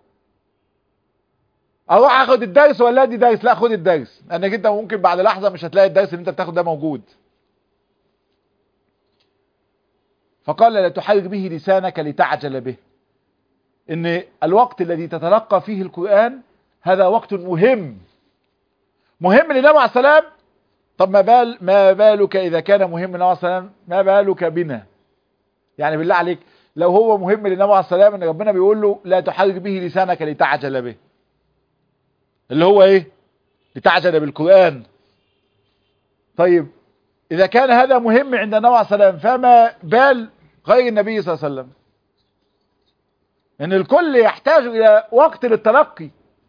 اروح اخد الدرس ولا ادي درس لا خد الدرس لانك انت ممكن بعد لحظه مش هتلاقي الدرس اللي انت بتاخده ده موجود فقال لا تحرك به لسانك لتعجل به ان الوقت الذي تتلقى فيه القرآن هذا وقت مهم مهم للنبي عليه السلام طب ما بال ما بالك اذا كان مهم للنبي عليه السلام ما بالك بنا يعني بالله عليك لو هو مهم للنبي عليه السلام ان ربنا بيقول له لا تحرك به لسانك لتعجل به اللي هو ايه لتعجل بالقرآن طيب اذا كان هذا مهم عند النبي عليه السلام فما بال غير النبي صلى الله عليه وسلم ان الكل يحتاج الى وقت للتلقي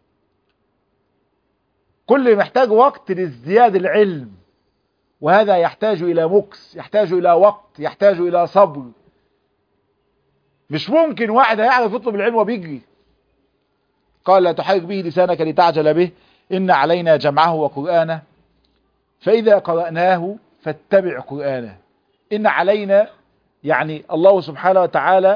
كل محتاج وقت لازدياد العلم وهذا يحتاج الى مكس يحتاج الى وقت يحتاج الى صبر مش ممكن واحد هيعرف يطلب العلم وبيجري قال لا تحرك به لسانك لتعجل به إن علينا جمعه وقرآنه فإذا قرأناه فاتبع قرآنه إن علينا يعني الله سبحانه وتعالى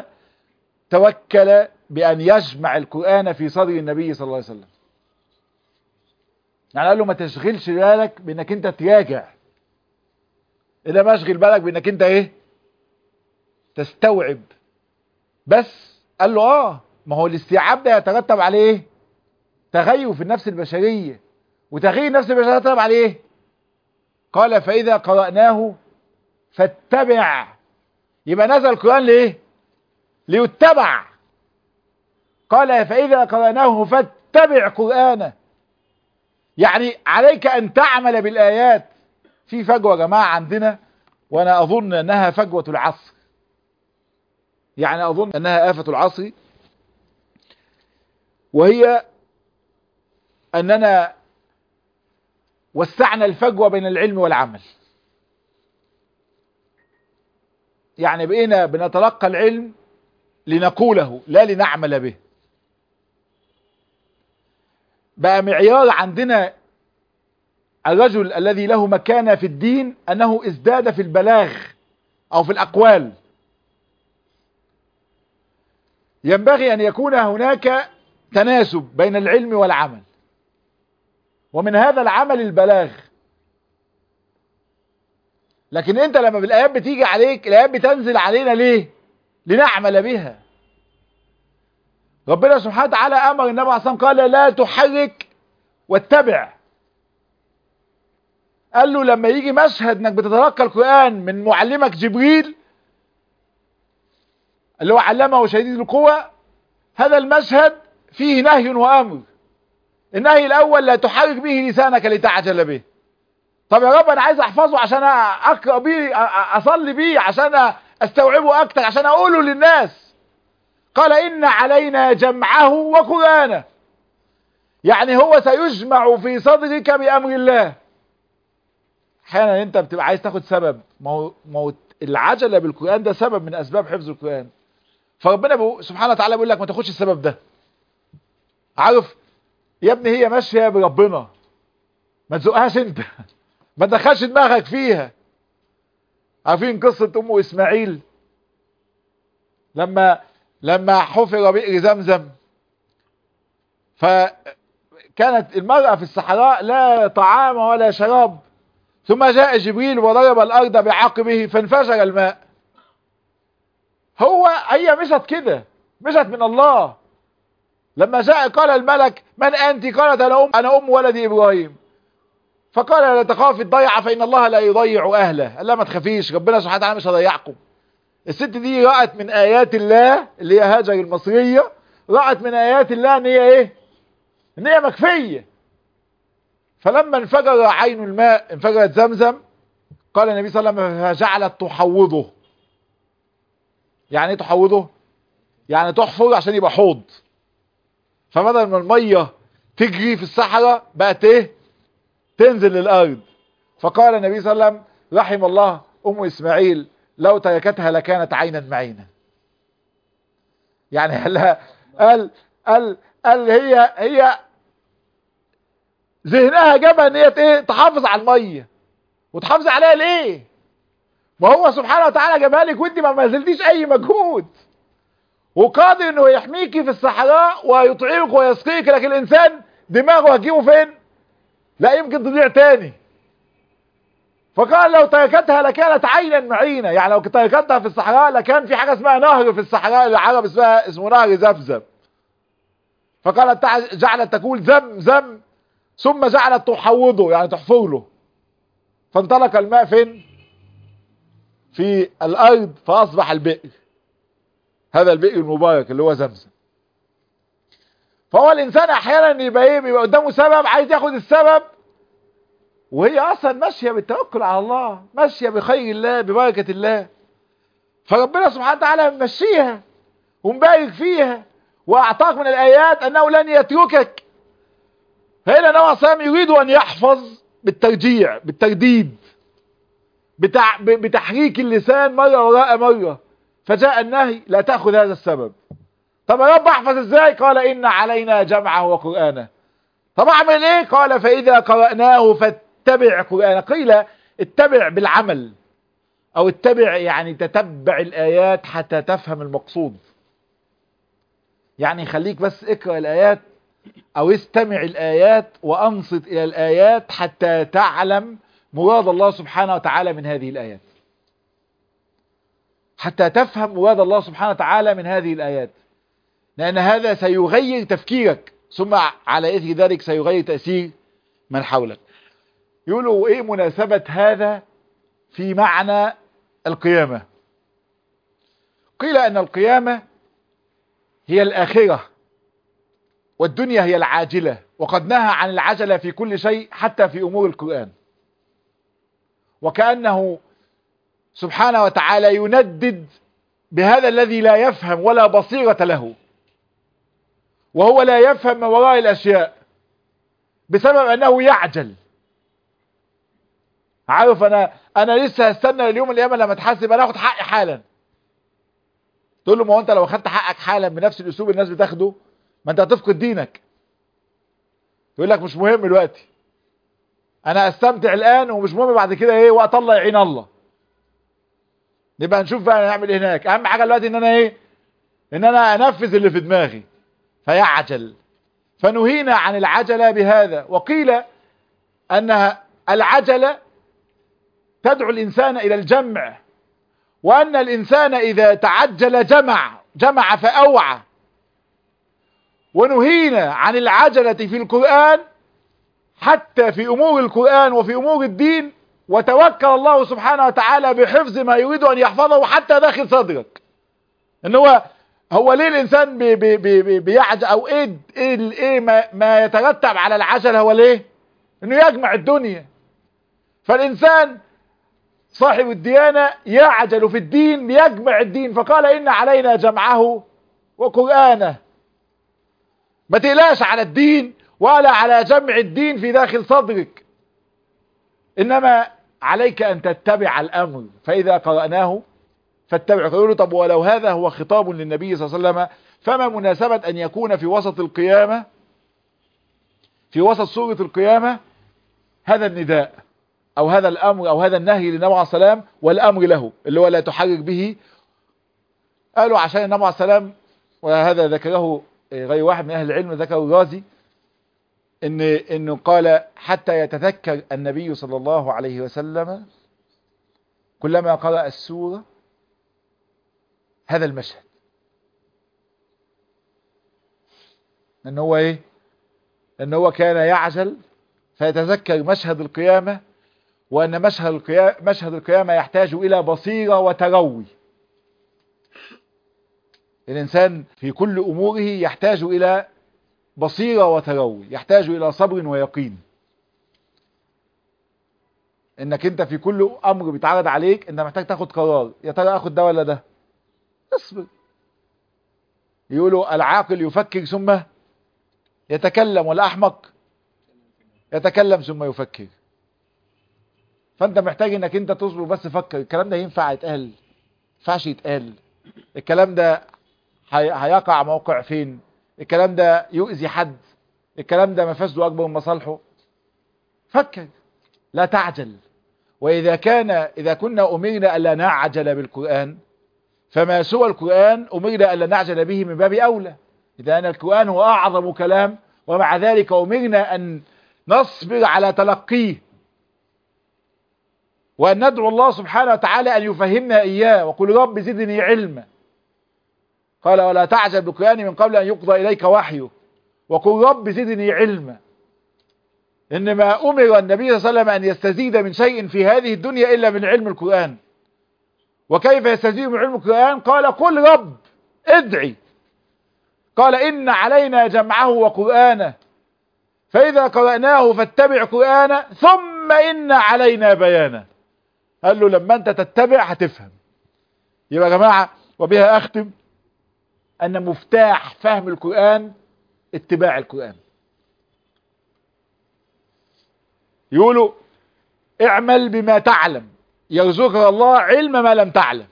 توكل بأن يجمع القرآن في صدر النبي صلى الله عليه وسلم يعني قال له ما تشغلش بالك بانك انت تراجع انما اشغل بالك بانك انت ايه تستوعب بس قال له اه ما هو الاستيعاب ده يترتب عليه ايه تغير في النفس البشرية وتغيير النفس البشرية يترتب عليه ايه قال فاذا قرأناه فاتبع يبقى نزل القرآن ليه ليتبع قال فاذا قرأناه فاتبع قرآنه يعني عليك ان تعمل بالايات في فجوة يا جماعة عندنا وانا اظن انها فجوة العصر يعني اظن انها آفة العصر وهي اننا وسعنا الفجوة بين العلم والعمل يعني بقينا بنتلقى العلم لنقوله لا لنعمل به بقى معيار عندنا الرجل الذي له مكانة في الدين أنه ازداد في البلاغ أو في الأقوال ينبغي أن يكون هناك تناسب بين العلم والعمل ومن هذا العمل البلاغ لكن انت لما بالآيات بتيجي عليك الآيات بتنزل علينا ليه لنعمل بها ربنا سبحانه وتعالى أمر النبي عليه الصلاة والسلام قال لا تحرك واتبع قال له لما يجي مشهد انك بتتلقى القرآن من معلمك جبريل اللي هو علمه شديد القوة هذا المشهد فيه نهي وأمر النهي الأول لا تحرك به لسانك لتعجل به طب يا رب أنا عايز أحفظه عشان أقرأ به أصلي به عشان أستوعبه أكتر عشان أقوله للناس قال إن علينا جمعه وقرآنه يعني هو سيجمع في صدرك بأمر الله احيانا انت بتبقى عايز تاخد سبب ما هو ما هو العجله بالقران ده سبب من اسباب حفظ القران فربنا بو سبحانه وتعالى بيقول لك ما تاخدش السبب ده عارف يا ابني هي ماشيه بربنا ما تزقهاش انت ما تدخلش دماغك فيها عارفين قصه ام اسماعيل لما لما حفر بئر زمزم فكانت المرأة في الصحراء لا طعام ولا شراب ثم جاء جبريل وضرب الأرض بعقبه فانفجر الماء هو هي مشت كده مشت من الله لما جاء قال الملك من أنت قالت أنا أم, أنا أم ولدي إبراهيم فقال لا تخافي الضيعة فإن الله لا يضيع أهله قال لا ما تخافيش ربنا سبحانه وتعالى مش هيضيعكم الست دي رأت من آيات الله اللي هي هاجر المصرية رأت من آيات الله ان هي ايه ان هي مكفية فلما انفجر عين الماء انفجرت زمزم قال النبي صلى الله عليه وسلم فجعلت تحوضه يعني ايه تحوضه يعني تحفر عشان يبقى حوض فبدل ما المية تجري في الصحراء بقت ايه تنزل للارض فقال النبي صلى الله عليه وسلم رحم الله ام اسماعيل لو تركتها لكانت عينا معينا يعني قال قال قال قال هي هي ذهنها جابها ان هي ايه تحافظ على الميه وتحافظ عليها ليه ما هو سبحانه وتعالى جابها لك وانت ما بذلتيش اي مجهود وقادر انه يحميكي في الصحراء ويطعمك ويسقيك لكن الانسان دماغه هتجيبه فين لا يمكن تضيع تاني فقال لو تركتها لكانت عينا معينة يعني لو تركتها في الصحراء لكان في حاجة اسمها نهر في الصحراء العرب اسمها اسمه نهر زفزف فقالت جعلت تقول زم زم ثم جعلت تحوضه يعني تحفر له فانطلق الماء فين في الارض فاصبح البئر هذا البئر المبارك اللي هو زمزم فهو الانسان احيانا يبقى ايه بيبقى قدامه سبب عايز ياخد السبب وهي اصلا ماشيه بالتوكل على الله ماشيه بخير الله ببركه الله فربنا سبحانه وتعالى ممشيها ومبارك فيها واعطاك من الايات انه لن يتركك هنا نوع سام يريد ان يحفظ بالترجيع بالترديد بتع... بتحريك اللسان مرة وراء مرة فجاء النهي لا تأخذ هذا السبب طب يا رب احفظ ازاي قال ان علينا جمعه وقرآنه طب اعمل ايه قال فاذا قرأناه فاتبع قرآنه قيل اتبع بالعمل او اتبع يعني تتبع الايات حتى تفهم المقصود يعني خليك بس اقرأ الايات او استمع الآيات وانصت الى الآيات حتى تعلم مراد الله سبحانه وتعالى من هذه الآيات حتى تفهم مراد الله سبحانه وتعالى من هذه الآيات لأن هذا سيغير تفكيرك ثم على إثر ذلك سيغير تأثير من حولك يقولوا إيه مناسبة هذا في معنى القيامة قيل أن القيامة هي الآخرة والدنيا هي العاجلة وقد نهى عن العجلة في كل شيء حتى في أمور القرآن وكأنه سبحانه وتعالى يندد بهذا الذي لا يفهم ولا بصيرة له وهو لا يفهم ما وراء الأشياء بسبب أنه يعجل عارف أنا أنا لسه هستنى اليوم القيامة لما تحاسب أنا أخد حقي حالا تقول له ما هو أنت لو أخدت حقك حالا بنفس الأسلوب الناس بتاخده ما أنت هتفقد دينك يقول لك مش مهم دلوقتي أنا أستمتع الآن ومش مهم بعد كده إيه وقت الله يعين الله نبقى نشوف بقى نعمل ايه هناك اهم حاجه دلوقتي ان انا ايه ان انا انفذ اللي في دماغي فيعجل فنهينا عن العجله بهذا وقيل انها العجله تدعو الانسان الى الجمع وان الانسان اذا تعجل جمع جمع فاوعى ونهينا عن العجله في القران حتى في امور القران وفي امور الدين وتوكل الله سبحانه وتعالى بحفظ ما يريد ان يحفظه حتى داخل صدرك ان هو هو ليه الانسان بي بي بي بي بيعج او ايه ايه, إيه ما, ما يترتب على العجل هو ليه انه يجمع الدنيا فالانسان صاحب الديانة يعجل في الدين ليجمع الدين فقال ان علينا جمعه وقرآنه ما تقلاش على الدين ولا على جمع الدين في داخل صدرك انما عليك ان تتبع الامر فاذا قرأناه فاتبع يقولوا طب ولو هذا هو خطاب للنبي صلى الله عليه وسلم فما مناسبة ان يكون في وسط القيامة في وسط سورة القيامة هذا النداء او هذا الامر او هذا النهي للنبي عليه السلام والامر له اللي هو لا تحرك به قالوا عشان النبي عليه السلام وهذا ذكره غير واحد من اهل العلم ذكره الرازي ان انه قال حتى يتذكر النبي صلى الله عليه وسلم كلما قرأ السورة هذا المشهد ان هو ايه ان هو كان يعجل فيتذكر مشهد القيامة وان مشهد القيامة, مشهد القيامة يحتاج الى بصيرة وتروي الانسان في كل اموره يحتاج الى بصيرة وتروي يحتاج الى صبر ويقين انك انت في كل امر بيتعرض عليك انت محتاج تاخد قرار يا ترى اخد ده ولا ده اصبر يقولوا العاقل يفكر ثم يتكلم والاحمق يتكلم ثم يفكر فانت محتاج انك انت تصبر بس فكر الكلام ده ينفع يتقال ينفعش يتقال الكلام ده هيقع موقع فين الكلام ده يؤذي حد الكلام ده مفاسده اكبر من مصالحه فكر لا تعجل واذا كان اذا كنا امرنا الا نعجل بالقران فما سوى القران امرنا الا نعجل به من باب اولى اذا ان القران هو اعظم كلام ومع ذلك امرنا ان نصبر على تلقيه وأن ندعو الله سبحانه وتعالى أن يفهمنا إياه وقل رب زدني علما قال ولا تعجل بالقرآن من قبل أن يقضى إليك وحيه وقل رب زدني علما إنما أمر النبي صلى الله عليه وسلم أن يستزيد من شيء في هذه الدنيا إلا من علم القرآن وكيف يستزيد من علم القرآن قال قل رب ادعي قال إن علينا جمعه وقرآنه فإذا قرأناه فاتبع قرآنه ثم إن علينا بيانه قال له لما أنت تتبع هتفهم يبقى يا جماعة وبها أختم أن مفتاح فهم القرآن اتباع القرآن يقولوا اعمل بما تعلم يرزقك الله علم ما لم تعلم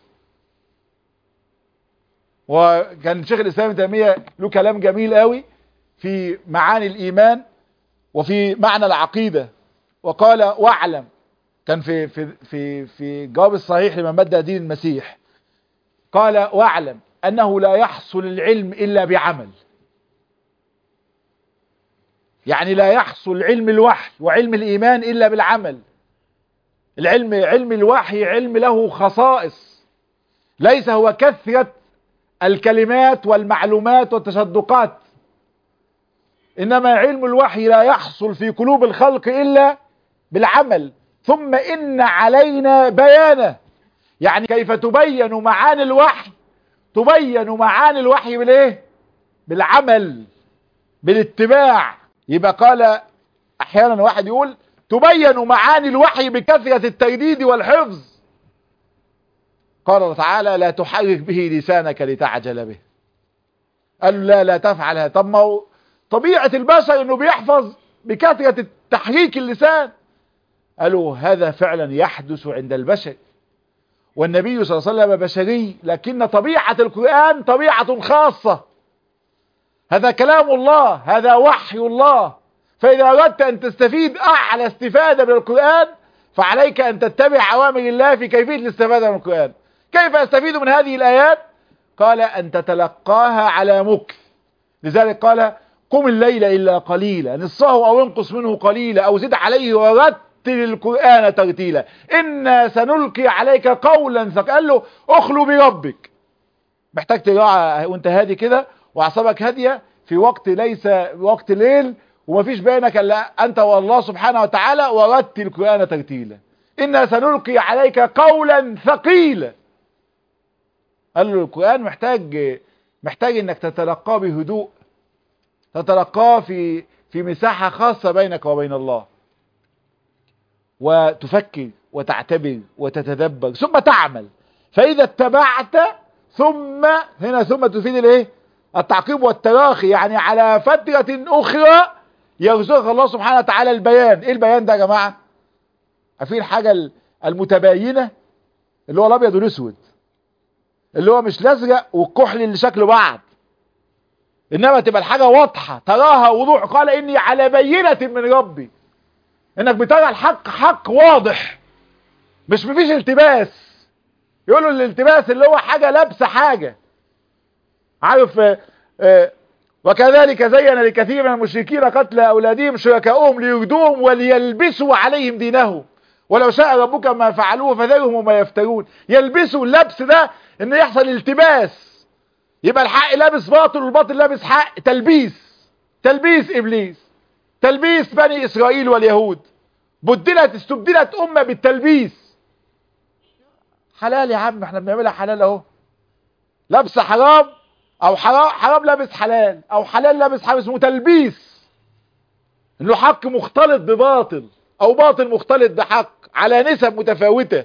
وكان شيخ الإسلام ابن تيمية له كلام جميل قوي في معاني الإيمان وفي معنى العقيدة وقال واعلم كان في في في في جواب الصحيح لمن بدأ دين المسيح قال واعلم أنه لا يحصل العلم إلا بعمل يعني لا يحصل علم الوحي وعلم الإيمان إلا بالعمل العلم علم الوحي علم له خصائص ليس هو كثرة الكلمات والمعلومات والتصدقات إنما علم الوحي لا يحصل في قلوب الخلق إلا بالعمل ثم إن علينا بيانه يعني كيف تبين معاني الوحي تبين معاني الوحي بالايه بالعمل بالاتباع يبقى قال احيانا واحد يقول تبين معاني الوحي بكثرة التجديد والحفظ قال الله تعالى لا تحرك به لسانك لتعجل به قال لا لا تفعل هذا طب ما هو طبيعة البشر انه بيحفظ بكثرة تحريك اللسان قالوا هذا فعلا يحدث عند البشر والنبي صلى الله عليه وسلم بشري لكن طبيعة القرآن طبيعة خاصة هذا كلام الله هذا وحي الله فإذا أردت أن تستفيد أعلى استفادة من القرآن فعليك أن تتبع أوامر الله في كيفية الاستفادة من القرآن كيف أستفيد من هذه الآيات قال أن تتلقاها على مكث لذلك قال قم الليل إلا قليلا نصه أو انقص منه قليلا أو زد عليه ورتل القرآن ترتيلا إنا سنلقي عليك قولا ثقيلا قال له اخلو بربك محتاج تقرأ وانت هادي كده واعصابك هاديه في وقت ليس وقت ليل ومفيش بينك الا انت والله سبحانه وتعالى ورتل القران ترتيلا انا سنلقي عليك قولا ثقيلا قال له القران محتاج محتاج انك تتلقاه بهدوء تتلقاه في في مساحه خاصه بينك وبين الله وتفكر وتعتبر وتتدبر ثم تعمل فاذا اتبعت ثم هنا ثم تفيد الايه التعقيب والتراخي يعني على فترة اخرى يرزقك الله سبحانه وتعالى البيان ايه البيان ده يا جماعة عارفين الحاجة المتباينة اللي هو الابيض والاسود اللي هو مش الازرق والكحل اللي شكله بعض انما تبقى الحاجة واضحة تراها وضوح قال اني على بينة من ربي انك بترى الحق حق واضح مش مفيش التباس يقولوا الالتباس اللي هو حاجة لابسة حاجة عارف آه آه وكذلك زين لكثير من المشركين قتل أولادهم شركاؤهم ليردوهم وليلبسوا عليهم دينهم ولو شاء ربك ما فعلوه فذرهم وما يفترون يلبسوا اللبس ده ان يحصل التباس يبقى الحق لابس باطل والباطل لابس حق تلبيس تلبيس ابليس تلبيس بني اسرائيل واليهود بدلت استبدلت امه بالتلبيس حلال يا عم احنا بنعملها حلال اهو لابسه حرام او حرام, حرام لابس حلال او حلال لابس حرام اسمه تلبيس انه حق مختلط بباطل او باطل مختلط بحق على نسب متفاوتة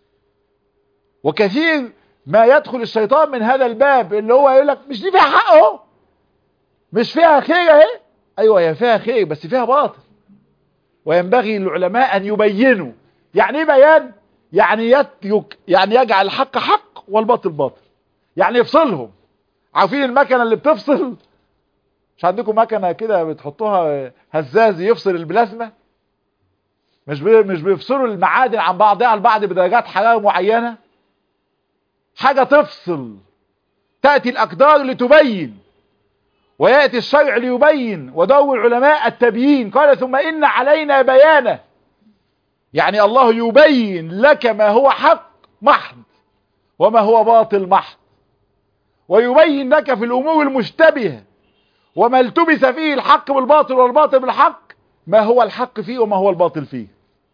وكثير ما يدخل الشيطان من هذا الباب اللي هو يقول لك مش دي فيها حق اهو مش فيها خير اهي ايوه هي فيها خير بس فيها باطل وينبغي للعلماء ان يبينوا يعني ايه بيان يعني يترك يعني يجعل الحق حق والباطل باطل يعني يفصلهم عارفين المكنه اللي بتفصل مش عندكم مكنه كده بتحطوها هزاز يفصل البلازما مش بي مش بيفصلوا المعادن عن بعضها البعض بدرجات حراره معينه حاجه تفصل تاتي الاقدار لتبين وياتي الشرع ليبين ودور العلماء التبيين قال ثم ان علينا بيانه يعني الله يبين لك ما هو حق محض وما هو باطل محض ويبين لك في الامور المشتبهه وما التبس فيه الحق بالباطل والباطل بالحق ما هو الحق فيه وما هو الباطل فيه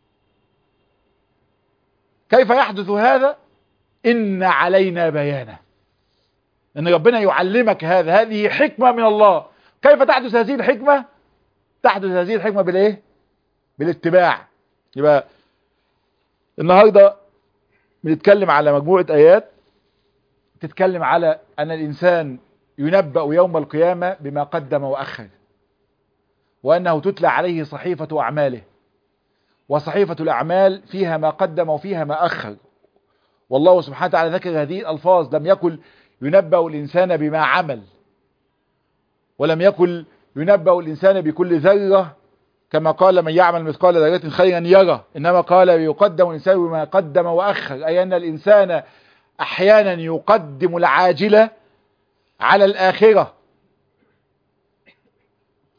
كيف يحدث هذا ان علينا بيانه ان ربنا يعلمك هذا هذه حكمة من الله كيف تحدث هذه الحكمة تحدث هذه الحكمة بالايه بالاتباع يبقى النهاردة بنتكلم على مجموعة ايات تتكلم على ان الانسان ينبأ يوم القيامة بما قدم واخر وانه تتلى عليه صحيفة اعماله وصحيفة الاعمال فيها ما قدم وفيها ما اخر والله سبحانه وتعالى ذكر هذه الالفاظ لم يكن ينبأ الإنسان بما عمل ولم يكن ينبأ الإنسان بكل ذرة كما قال من يعمل مثقال ذرة خيرا يرى إنما قال يقدم الإنسان بما قدم وأخر أي أن الإنسان أحيانا يقدم العاجلة على الآخرة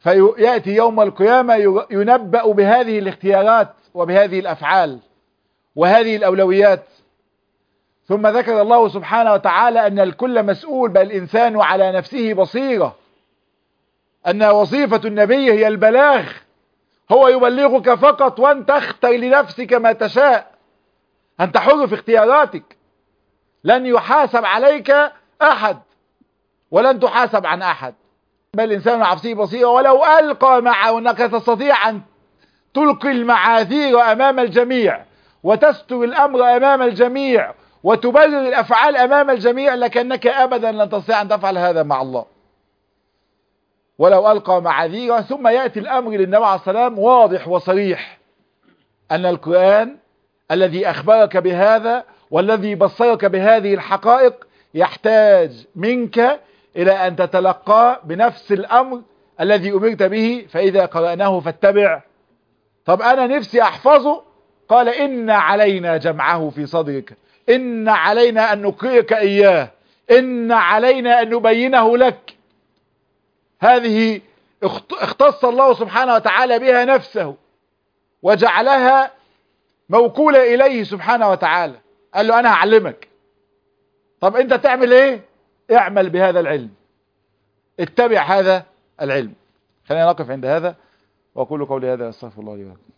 فيأتي يوم القيامة ينبأ بهذه الاختيارات وبهذه الأفعال وهذه الأولويات ثم ذكر الله سبحانه وتعالى أن الكل مسؤول بل الإنسان على نفسه بصيرة أن وظيفة النبي هي البلاغ هو يبلغك فقط وأنت اختر لنفسك ما تشاء أنت حر في اختياراتك لن يحاسب عليك أحد ولن تحاسب عن أحد بل الإنسان عفسه بصيرة ولو ألقى معه أنك تستطيع أن تلقي المعاذير أمام الجميع وتستر الأمر أمام الجميع وتبرر الأفعال أمام الجميع لكنك أبدا لن تستطيع أن تفعل هذا مع الله ولو ألقى معاذير ثم يأتي الأمر للنبي عليه السلام واضح وصريح أن القرآن الذي أخبرك بهذا والذي بصرك بهذه الحقائق يحتاج منك إلى أن تتلقاه بنفس الأمر الذي أمرت به فإذا قرأناه فاتبع طب أنا نفسي أحفظه قال إن علينا جمعه في صدرك إن علينا أن نقرئك إياه إن علينا أن نبينه لك هذه اختص الله سبحانه وتعالى بها نفسه وجعلها موكولة إليه سبحانه وتعالى قال له أنا هعلمك طب أنت تعمل إيه اعمل بهذا العلم اتبع هذا العلم خلينا نقف عند هذا وأقول قولي هذا أستغفر الله لي ولكم